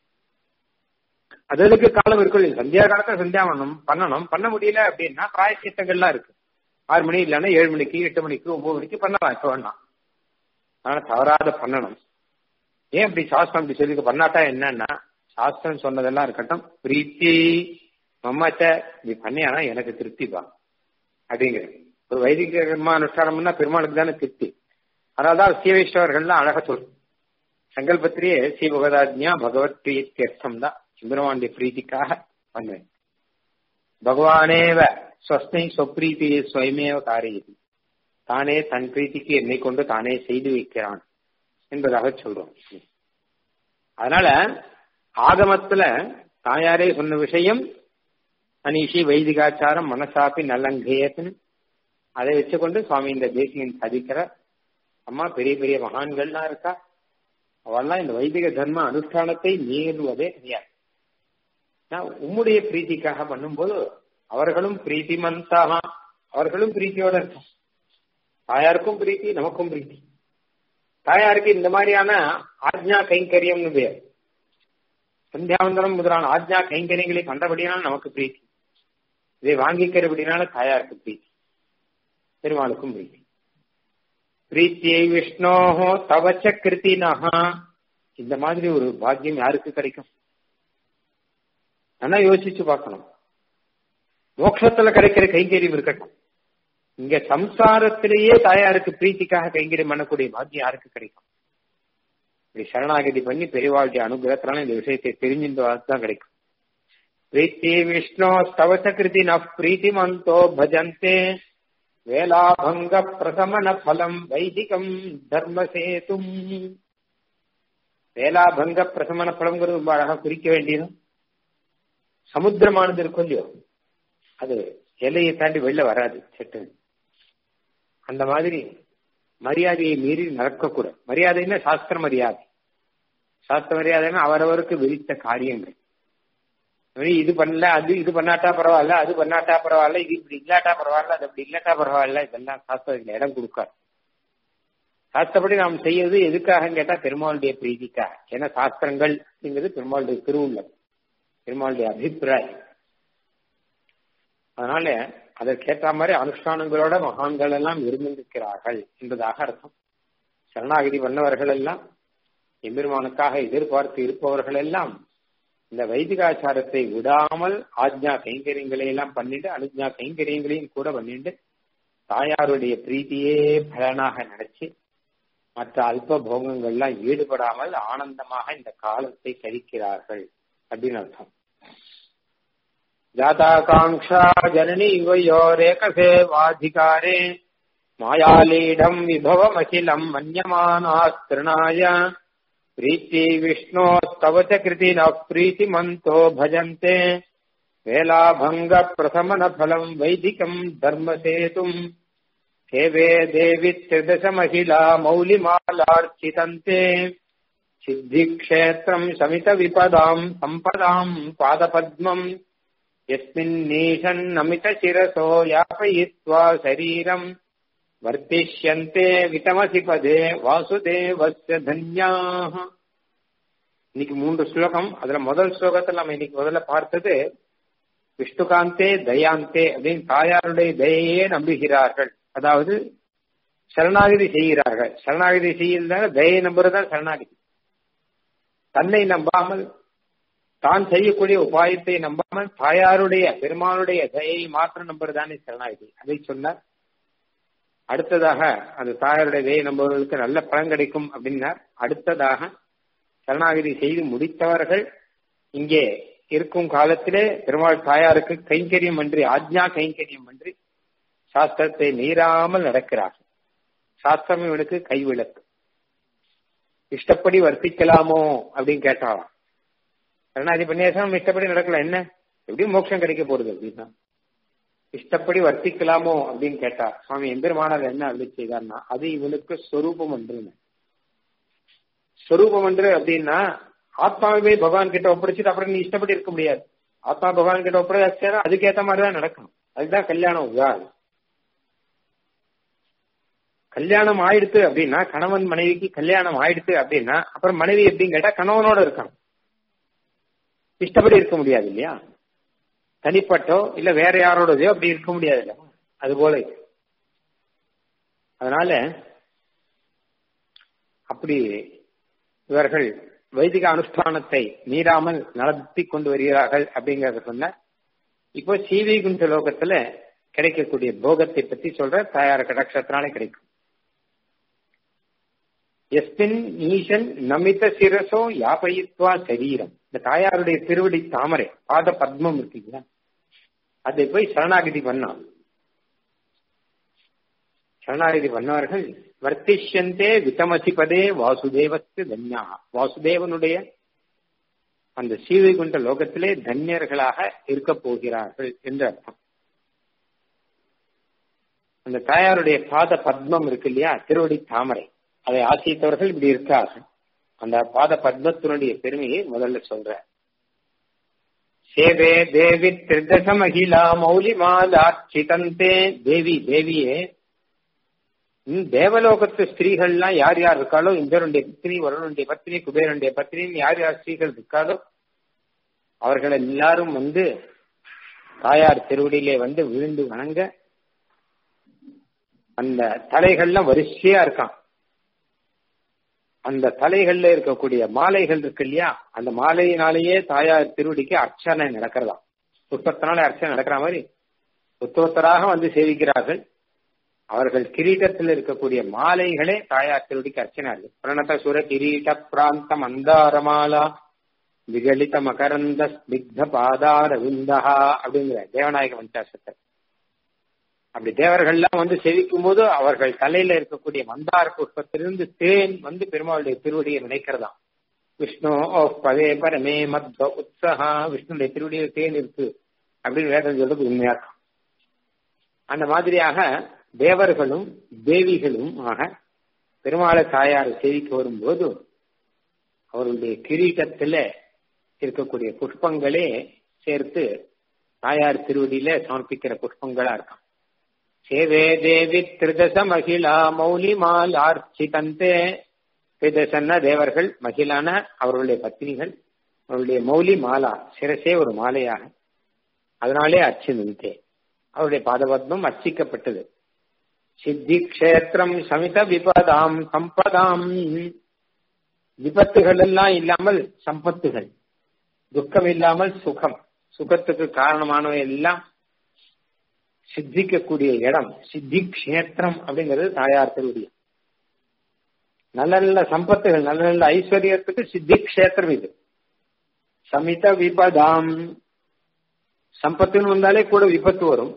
அதுக்கு காலம் இருக்கும் சந்தியா காலத்துல சந்தியாவனம் பண்ணணும் பண்ண முடியல அப்படின்னா பிராயச்சித்தங்கள்லாம் இருக்கு ஆறு மணி இல்லைன்னா ஏழு மணிக்கு எட்டு மணிக்கு ஒன்பது மணிக்கு பண்ணலாம் இப்ப வேணாம் ஆனா தவறாத பண்ணணும் ஏன் அப்படி சாஸ்திரம் அப்படி சொல்லி பண்ணாட்டா என்னன்னா சாஸ்திரம் சொன்னதெல்லாம் இருக்கட்டும் பிரீத்தி மம்மாச்ச இப்படி பண்ணியானா எனக்கு திருப்திப்பா அப்படிங்கிறது ஒரு வைதிக கர்மா அனுஷ்டானம்னா பெருமாளுக்கு தானே திருப்தி அதனால்தான் சீவைஷ்ணவர்கள்லாம் அழகா சொல்லும் சங்கல்பத்திலேயே ஸ்ரீ பகவதாஜ்யா பகவத் பிரீத்தியர்த்தம் தான் சிம்பரமாண்டிய பிரீத்திக்காக பண்ணுவேன் பகவானேவ ஸ்வஸ்னை சொப்ரீத்தியை சுயமேவ காரியதி தானே தன் பிரீத்திக்கு என்னை கொண்டு தானே செய்து வைக்கிறான் என்பதாக சொல்றோம் அதனால ஆகமத்துல தாயாரே சொன்ன விஷயம் அனீஷி வைதிகாச்சாரம் மனசாப்பி நல்லங்கேயத்தின் அதை வச்சுக்கொண்டு சுவாமி இந்த தேசியன் சாதிக்கிற அம்மா பெரிய பெரிய மகான்கள்லாம் இருக்கா அவெல்லாம் இந்த வைதிக தர்ம அனுஷ்டானத்தை மீறுவதே கிடையாது உம்முடைய பிரீத்திக்காக பண்ணும்போது அவர்களும் பிரீத்தி மந்தாக அவர்களும் பிரீத்தியோட இருக்கும் தாயாருக்கும் பிரீத்தி நமக்கும் பிரீத்தி தாயாருக்கு இந்த மாதிரியான ஆஜ்ஞா கைங்கரியம்னு பேர் சந்தியாவந்தனம் முதலான ஆஜ்ஞா கைங்கரியங்களை கண்டபடியால் நமக்கு பிரீத்தி இதை வாங்கிக்கிறபடினால தாயாருக்கு பிரீத்தி பெருமாளுக்கும் பிரீத்தி பிரீத்தியை விஷ்ணோஹோ தவச்ச கிருத்தினஹா இந்த மாதிரி ஒரு பாக்கியம் யாருக்கு கிடைக்கும் நல்லா யோசிச்சு பார்க்கணும் மோட்சத்துல கிடைக்கிற கைங்கரியம் இருக்கட்டும் இங்க சம்சாரத்திலேயே தாயாருக்கு பிரீத்திக்காக கைங்கரியம் பண்ணக்கூடிய பாக்கியம் யாருக்கு கிடைக்கும் இப்படி சரணாகதி பண்ணி பெரியவாளுடைய அனுகிரகத்தினால இந்த விஷயத்தை தெரிஞ்சிருந்ததான் கிடைக்கும் பிரீத்தி விஷ்ணு ஸ்தவச கிருதி ந பிரீத்தி மந்தோ பஜந்தே வேலாபங்க பிரசமன பலம் வைதிகம் தர்மசேதும் வேலாபங்க பிரசமன பலம்ங்கிறது ரொம்ப அழகா குறிக்க வேண்டியது சமுத்திரமானது இருக்கும் இல்லையோ அது எல்லையை தாண்டி வெளில வராது செட்டு அந்த மாதிரி மரியாதையை மீறி நடக்கக்கூடாது மரியாதைன்னா சாஸ்திர மரியாதை சாஸ்திர மரியாதைன்னா அவரவருக்கு விதித்த காரியங்கள் இது பண்ணல அது இது பண்ணாட்டா பரவாயில்ல அது பண்ணாட்டா பரவாயில்ல இது இப்படி இல்லாட்டா பரவாயில்ல அது அப்படி இல்லாட்டா பரவாயில்ல இதெல்லாம் சாஸ்திரத்துல இடம் கொடுக்காது சாஸ்திரப்படி நாம் செய்யறது எதுக்காக கேட்டா பெருமாளுடைய பிரீதிக்காக ஏன்னா சாஸ்திரங்கள் அப்படிங்கிறது பெருமாளுடைய திருவுள்ளம் பெருமாளுடைய அபிப்பிராயம் அதனால அதற்கேற்ற மாதிரி அனுஷ்டானங்களோட மகான்கள் எல்லாம் இருந்திருக்கிறார்கள் என்பதாக அர்த்தம் சரணாகதி பண்ணவர்கள் எல்லாம் எம்பெருமானுக்காக எதிர்பார்த்து இருப்பவர்கள் எல்லாம் இந்த வைதிகாச்சாரத்தை விடாமல் ஆஜ்ஞா கைங்கரியங்களை எல்லாம் பண்ணிட்டு அனுஜ்ஞா கைங்கரியங்களையும் கூட பண்ணிட்டு தாயாருடைய பிரீத்தியே பலனாக நினைச்சு மற்ற அல்ப போகங்கள்லாம் ஈடுபடாமல் ஆனந்தமாக இந்த காலத்தை கழிக்கிறார்கள் அப்படின்னு அர்த்தம் जाताकाङ्क्षा जननी वयोरेकसेवाधिकारे मायालीढम् विभवमखिलम् मन्यमानास्तृणाय प्रीति विष्णोस्तव च कृतिनः प्रीतिमन्तो भजन्ते वेलाभङ्गप्रथमनफलम् वैदिकम् धर्मसेतुम् सेवे देवि त्रिदशमहिला मौलिमालार्चितन्ते सिद्धिक्षेत्रम् शमितविपदाम् सम्पदाम् पादपद्मम् यस्मिन्नीशन्नमितशिरसो यापयित्वा शरीरम् वर्तिष्यन्ते वितमसि पदे வாசுதேவஸ்ய தன்யாக இன்னைக்கு மூன்று ஸ்லோகம் அதுல முதல் ஸ்லோகத்துல நம்ம இன்னைக்கு முதல்ல பார்த்தது விஷ்ணுகாந்தே தயாந்தே அப்படின்னு தாயாருடைய தயையே நம்புகிறார்கள் அதாவது சரணாகதி செய்கிறார்கள் சரணாகதி செய்யறதால தயை நம்புறதுதான் சரணாகதி தன்னை நம்பாமல் தான் செய்யக்கூடிய உபாயத்தை நம்பாமல் தாயாருடைய பெருமானுடைய தயை மாத்திரம் நம்புறதானே சரணாகதி அதை சொன்னார் அடுத்ததாக அந்த தாயாருடைய தயை நம்புவதற்கு நல்ல பலன் கிடைக்கும் அப்படின்னார் அடுத்ததாக சரணாகதி செய்து முடித்தவர்கள் இங்கே இருக்கும் காலத்திலே பெருமாள் தாயாருக்கு கைங்கரியம் அன்றி ஆஜ்ஞா கைங்கரியம் அன்றி சாஸ்திரத்தை மீறாமல் நடக்கிறார்கள் சாஸ்திரம் இவனுக்கு கைவிளக்கு இஷ்டப்படி வர்த்திக்கலாமோ அப்படின்னு கேட்டாலாம் சரணாதி பண்ணியாசம் இஷ்டப்படி நடக்கல என்ன எப்படியும் மோட்சம் கிடைக்க போறது அப்படின்னா இஷ்டப்படி வர்த்திக்கலாமோ அப்படின்னு கேட்டா சுவாமி எம்பெருமானார் என்ன அப்படி செய்தார்னா அது இவனுக்கு ஸ்வரூபம் ஒன்றுன்னு ஸ்வரூபம் ஒன்று அப்படின்னா ஆத்மாவே பகவான் கிட்ட ஒப்படைச்சிட்டு அப்புறம் நீ இஷ்டப்படி இருக்க முடியாது ஆத்மா பகவான் கிட்ட ஒப்படைச்சா அதுக்கேற்ற மாதிரி தான் நடக்கணும் அதுதான் கல்யாணம் உதாரணம் கல்யாணம் ஆயிடுத்து அப்படின்னா கணவன் மனைவிக்கு கல்யாணம் ஆயிடுத்து அப்படின்னா அப்புறம் மனைவி எப்படின்னு கேட்டா கணவனோட இருக்காங்க இஷ்டப்படி இருக்க முடியாது இல்லையா தனிப்பட்டோ இல்ல வேற யாரோடதோ அப்படி இருக்க முடியாது இல்ல அது போல அதனால அப்படி இவர்கள் வைதிக அனுஷ்டானத்தை மீறாமல் நடத்தி கொண்டு வருகிறார்கள் அப்படிங்கறத சொன்ன இப்போ சீவைகுண்ட லோகத்துல கிடைக்கக்கூடிய போகத்தை பத்தி சொல்ற தாயார் கடாட்சத்தினாலே கிடைக்கும் எஸ்மின் ஈசன் நமித சிரசோ யாபயித்வா சரீரம் இந்த தாயாருடைய திருவடி தாமரை பாத பத்மம் இருக்குங்களா அதை போய் சரணாகதி பண்ணான் சரணாகதி பண்ணவர்கள் வர்த்திஷ்யந்தே விதமசிபதே வாசுதேவத்து தன்யா வாசுதேவனுடைய அந்த சீவைகுண்ட லோகத்திலே தன்யர்களாக இருக்க போகிறார்கள் என்று அர்த்தம் அந்த தாயாருடைய பாத பத்மம் இருக்கு இல்லையா திருவடி தாமரை அதை ஆசித்தவர்கள் இப்படி இருக்கார்கள் அந்த பாத பத்மத்தினுடைய பெருமையை முதல்ல சொல்ற சேவே தேவி திருதச மகிழா மௌலி மாதாட்சிதந்தே தேவி தேவியே தேவலோகத்து ஸ்திரீகள்லாம் யார் யார் இருக்காளோ இந்திரனுடைய பத்னி வருணனுடைய பத்னி குபேரனுடைய பத்னி யார் யார் ஸ்திரீகள் இருக்காளோ அவர்கள் எல்லாரும் வந்து தாயார் திருவடியிலே வந்து விழுந்து வணங்க அந்த தலைகள்லாம் வரிசையா இருக்கான் அந்த தலைகள்ல இருக்கக்கூடிய மாலைகள் இருக்கு இல்லையா அந்த மாலையினாலேயே தாயார் திருவடிக்கு அர்ச்சனை நடக்கிறதாம் புஷ்பத்தினாலே அர்ச்சனை நடக்கிற மாதிரி உத்தவத்தராக வந்து சேவிக்கிறார்கள் அவர்கள் கிரீட்டத்தில் இருக்கக்கூடிய மாலைகளே தாயார் திருவடிக்கு அர்ச்சனை இருக்கு பிரணத சுர கிரீட பிராந்த மந்தாரமாலா விகலித மகரந்த ஸ்னிக்த பாதார விந்தகா அப்படிங்கிற தேவநாயக பஞ்சாசத்தை அப்படி தேவர்கள்லாம் வந்து செவிக்கும் போது அவர்கள் தலையில இருக்கக்கூடிய மந்தார புஷ்பத்திலிருந்து தேன் வந்து பெருமாளுடைய திருவடியை நினைக்கிறதாம் விஷ்ணு ஓ பவே பரமே மத்வ உற்சகா விஷ்ணுடைய திருவடியில் தேன் இருக்கு அப்படின்னு வேதம் சொல்றது உண்மையா இருக்கும் அந்த மாதிரியாக தேவர்களும் தேவிகளும் ஆக பெருமாளை தாயார் சேவிக்க வரும்போது அவருடைய கிரீட்டத்துல இருக்கக்கூடிய புஷ்பங்களே சேர்த்து தாயார் திருவடியில சமர்ப்பிக்கிற புஷ்பங்களா இருக்கான் சேவே தேவி திருதச மகிழா மௌலி மால் ஆர்ச்சிதந்தே திருதசன்ன தேவர்கள் மகிழான அவர்களுடைய பத்னிகள் அவருடைய மௌலி மாலா சிரசே ஒரு மாலையாக அதனாலே அர்ச்சிதந்தே அவருடைய பாதபத்மம் அர்ச்சிக்கப்பட்டது சித்தி கஷேத்திரம் சமித விபதாம் சம்பதாம் விபத்துகள் எல்லாம் இல்லாமல் சம்பத்துகள் துக்கம் இல்லாமல் சுகம் சுகத்துக்கு காரணமானவை எல்லாம் சித்திக்கக்கூடிய இடம் சித்தி கஷேத்திரம் அப்படிங்கிறது தாயார் திருவடியம் நல்ல நல்ல சம்பத்துகள் நல்ல நல்ல ஐஸ்வர்யத்துக்கு சித்தி கஷேத்திரம் இது சமித விபதாம் சம்பத்துன்னு வந்தாலே கூட விபத்து வரும்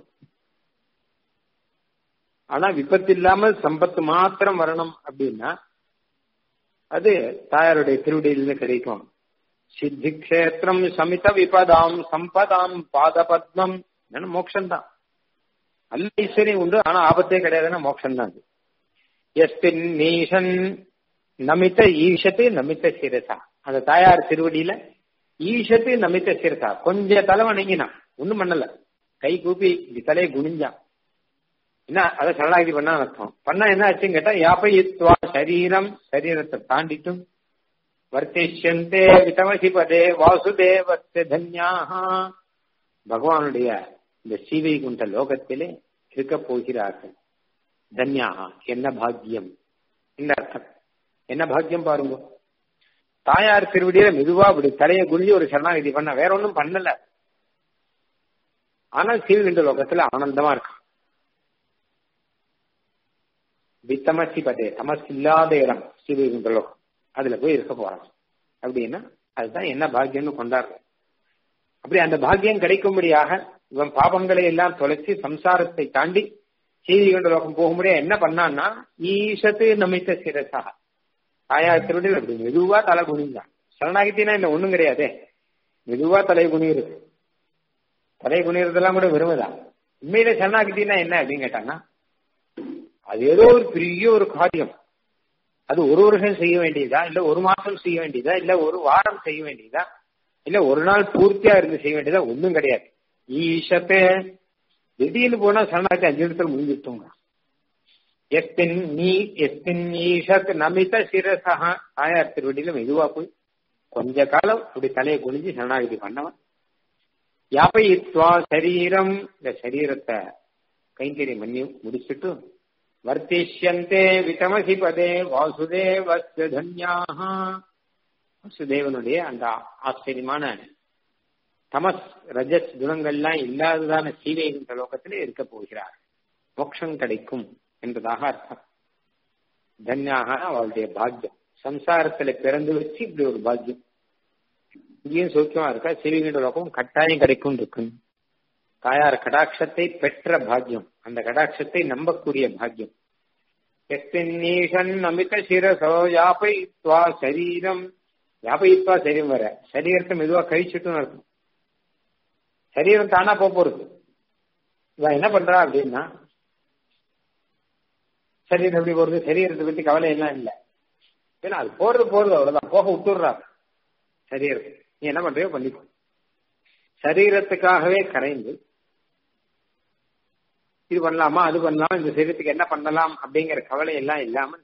ஆனா விபத்து இல்லாமல் சம்பத்து மாத்திரம் வரணும் அப்படின்னா அது தாயாருடைய திருவடியிலிருந்து கிடைக்கும் சித்தி கஷேத்திரம் சமித விபதாம் சம்பதாம் பாதபத்மம் மோட்சம் தான் நல்ல ஐஸ்வர்யம் உண்டு ஆனா ஆபத்தே கிடையாதுன்னா மோட்சம் தான் அது எஸ்பின் நீஷன் நமித்த ஈஷத்து நமித்த சிரசா அந்த தாயார் திருவடியில ஈஷத்து நமித்த சிரசா கொஞ்சம் தலை வணங்கினான் ஒண்ணும் பண்ணல கை கூப்பி இப்படி தலையை குனிஞ்சான் என்ன அதை சரணாகதி பண்ணா அர்த்தம் பண்ணா என்ன ஆச்சுன்னு கேட்டா யாபயித்வா சரீரம் சரீரத்தை தாண்டிட்டும் வர்த்திஷ்யந்தே விதமசிபதே வாசுதேவத்தை தன்யாகா பகவானுடைய இந்த சீவைகுண்ட லோகத்திலே இருக்க போகிறார்கள் தன்யாகா என்ன பாக்கியம் இந்த அர்த்தம் என்ன பாக்கியம் பாருங்க தாயார் திருவடியில மெதுவா அப்படி தலையை குஞ்சு ஒரு சரணாகதி பண்ண வேற ஒன்றும் பண்ணல ஆனால் சீவைகுண்ட லோகத்துல ஆனந்தமா இருக்கான் வித்தமசி பதே தமஸ் இல்லாத இடம் சீவைகுண்ட லோகம் அதுல போய் இருக்க போறாங்க அப்படின்னா அதுதான் என்ன பாக்கியம்னு கொண்டாடுறோம் அப்படி அந்த பாக்கியம் கிடைக்கும்படியாக இவன் பாபங்களை எல்லாம் தொலைச்சு சம்சாரத்தை தாண்டி செய்தி கொண்ட லோகம் போக முடியாது என்ன பண்ணான்னா ஈசத்து நமித்த சிரசா தாயார் திருடில் அப்படி மெதுவா தலை குனிந்தான் சரணாகித்தினா இந்த ஒண்ணும் கிடையாதே மெதுவா தலை குனியுறது தலை குனிறதெல்லாம் கூட விரும்புதான் உண்மையில சரணாகித்தினா என்ன அப்படின்னு கேட்டாங்கன்னா அது ஏதோ ஒரு பெரிய ஒரு காரியம் அது ஒரு வருஷம் செய்ய வேண்டியதா இல்ல ஒரு மாசம் செய்ய வேண்டியதா இல்ல ஒரு வாரம் செய்ய வேண்டியதா இல்ல ஒரு நாள் பூர்த்தியா இருந்து செய்ய வேண்டியதா ஒண்ணும் கிடையாது ஈஷத்தே திடீர்னு போனா சரணாகி அஞ்சு நிமிஷத்துல முடிஞ்சிட்டோங்க எஸ்பின் நீ எஸ்பின் ஈஷத் நமித சிரசா தாயார் திருவடியில மெதுவா போய் கொஞ்ச காலம் அப்படி தலையை குனிஞ்சு சரணாகதி பண்ணவன் யாபயித்வா சரீரம் இந்த சரீரத்தை கைங்கறி மண்ணி முடிச்சுட்டு வர்த்திஷ்யந்தே விதமசி பதே வாசுதேவஸ்ய தன்யாக வாசுதேவனுடைய அந்த ஆச்சரியமான தமஸ் ரஜஸ் குணங்கள்லாம் இல்லாததான சீவைகின்ற லோகத்திலே இருக்க போகிறார் மோட்சம் கிடைக்கும் என்பதாக அர்த்தம் தன்யாக அவளுடைய பாக்கியம் சம்சாரத்துல பிறந்து வச்சு இப்படி ஒரு பாக்கியம் இங்கேயும் சௌக்கியமா இருக்கா சீவைகின்ற லோகம் கட்டாயம் கிடைக்கும் இருக்கு தாயார் கடாட்சத்தை பெற்ற பாக்கியம் அந்த கடாட்சத்தை நம்பக்கூடிய பாக்கியம் எஸ்தின்னீஷன் அமித சிரசோ யாபயித்வா சரீரம் யாபயித்வா சரீரம் வர சரீரத்தை மெதுவா கழிச்சுட்டும் இருக்கும் சரீரம் தானா போக போறது இவன் என்ன பண்றா அப்படின்னா சரீரம் எப்படி போறது சரீரத்தை பத்தி கவலை எல்லாம் இல்லை ஏன்னா அது போறது போறது அவ்வளவுதான் போக விட்டுடுறா சரீரத்தை நீ என்ன பண்றியோ பண்ணிக்கோ சரீரத்துக்காகவே கரைந்து இது பண்ணலாமா அது பண்ணலாம் இந்த சரீரத்துக்கு என்ன பண்ணலாம் அப்படிங்கிற கவலை எல்லாம் இல்லாமல்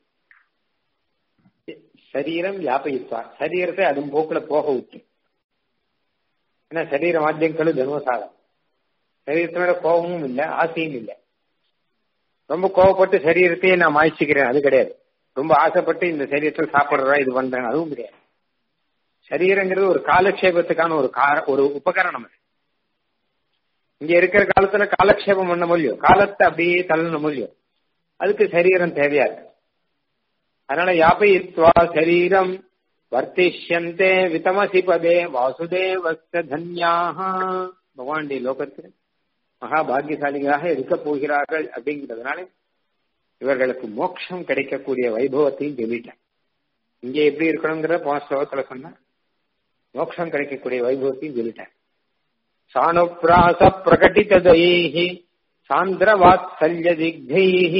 சரீரம் வியாபயிப்பார் சரீரத்தை அதன் போக்குல போக விட்டு ஏன்னா சரீர மாத்தியங்களும் தர்மசாதம் சரீரத்து மேல கோபமும் இல்லை ஆசையும் இல்லை ரொம்ப கோவப்பட்டு சரீரத்தையே நான் மாய்ச்சிக்கிறேன் அது கிடையாது ரொம்ப ஆசைப்பட்டு இந்த சரீரத்தில் சாப்பிடுறா இது பண்றேன் அதுவும் கிடையாது சரீரங்கிறது ஒரு காலக்ஷேபத்துக்கான ஒரு கார ஒரு உபகரணம் அது இங்க இருக்கிற காலத்துல காலக்ஷேபம் பண்ண முடியும் காலத்தை அப்படியே தள்ளன முடியும் அதுக்கு சரீரம் தேவையா இருக்கு அதனால யாபயித்வா சரீரம் வர்த்திஷ்யந்தே விதமசி பதே வாசுதேவஸ்த தன்யாக பகவானுடைய லோகத்தில் மகா பாக்கியசாலிகளாக இருக்க போகிறார்கள் அப்படிங்கிறதுனால இவர்களுக்கு மோட்சம் கிடைக்கக்கூடிய வைபவத்தையும் சொல்லிட்டேன் இங்க எப்படி இருக்கணுங்கிற போன ஸ்லோகத்துல சொன்ன மோட்சம் கிடைக்கக்கூடிய வைபவத்தையும் சொல்லிட்டேன் சானுப்பிராச பிரகட்டிததைः சாந்திரவாத்சல்யதிக்தைः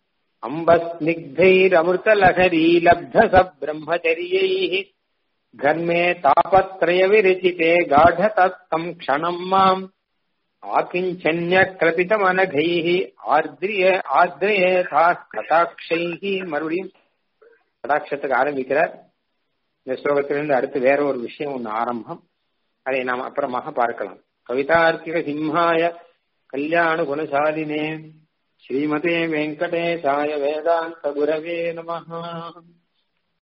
अम्बस्निग्धैरमृतलहरीलब्धसब्रह्मचर्यैः घर्मे तापत्रयविरचिते गाढतत्तम् क्षणम् माम् ஆக்கிஞ்சன்யக்கிரபிதமனகைः ஆர்திரிய ஆர்திரேதா கடாட்சைஹி மறுபடியும் கடாட்சத்துக்கு ஆரம்பிக்கிறார் இந்த ஸ்லோகத்திலிருந்து அடுத்து வேற ஒரு விஷயம் ஒன்று ஆரம்பம் அதை நாம் அப்புறமாக பார்க்கலாம் கவிதார்க்கிக சிம்ஹாய கல்யாண குணசாலினே ஸ்ரீமதே வெங்கடேசாய வேதாந்த குரவே நமஹ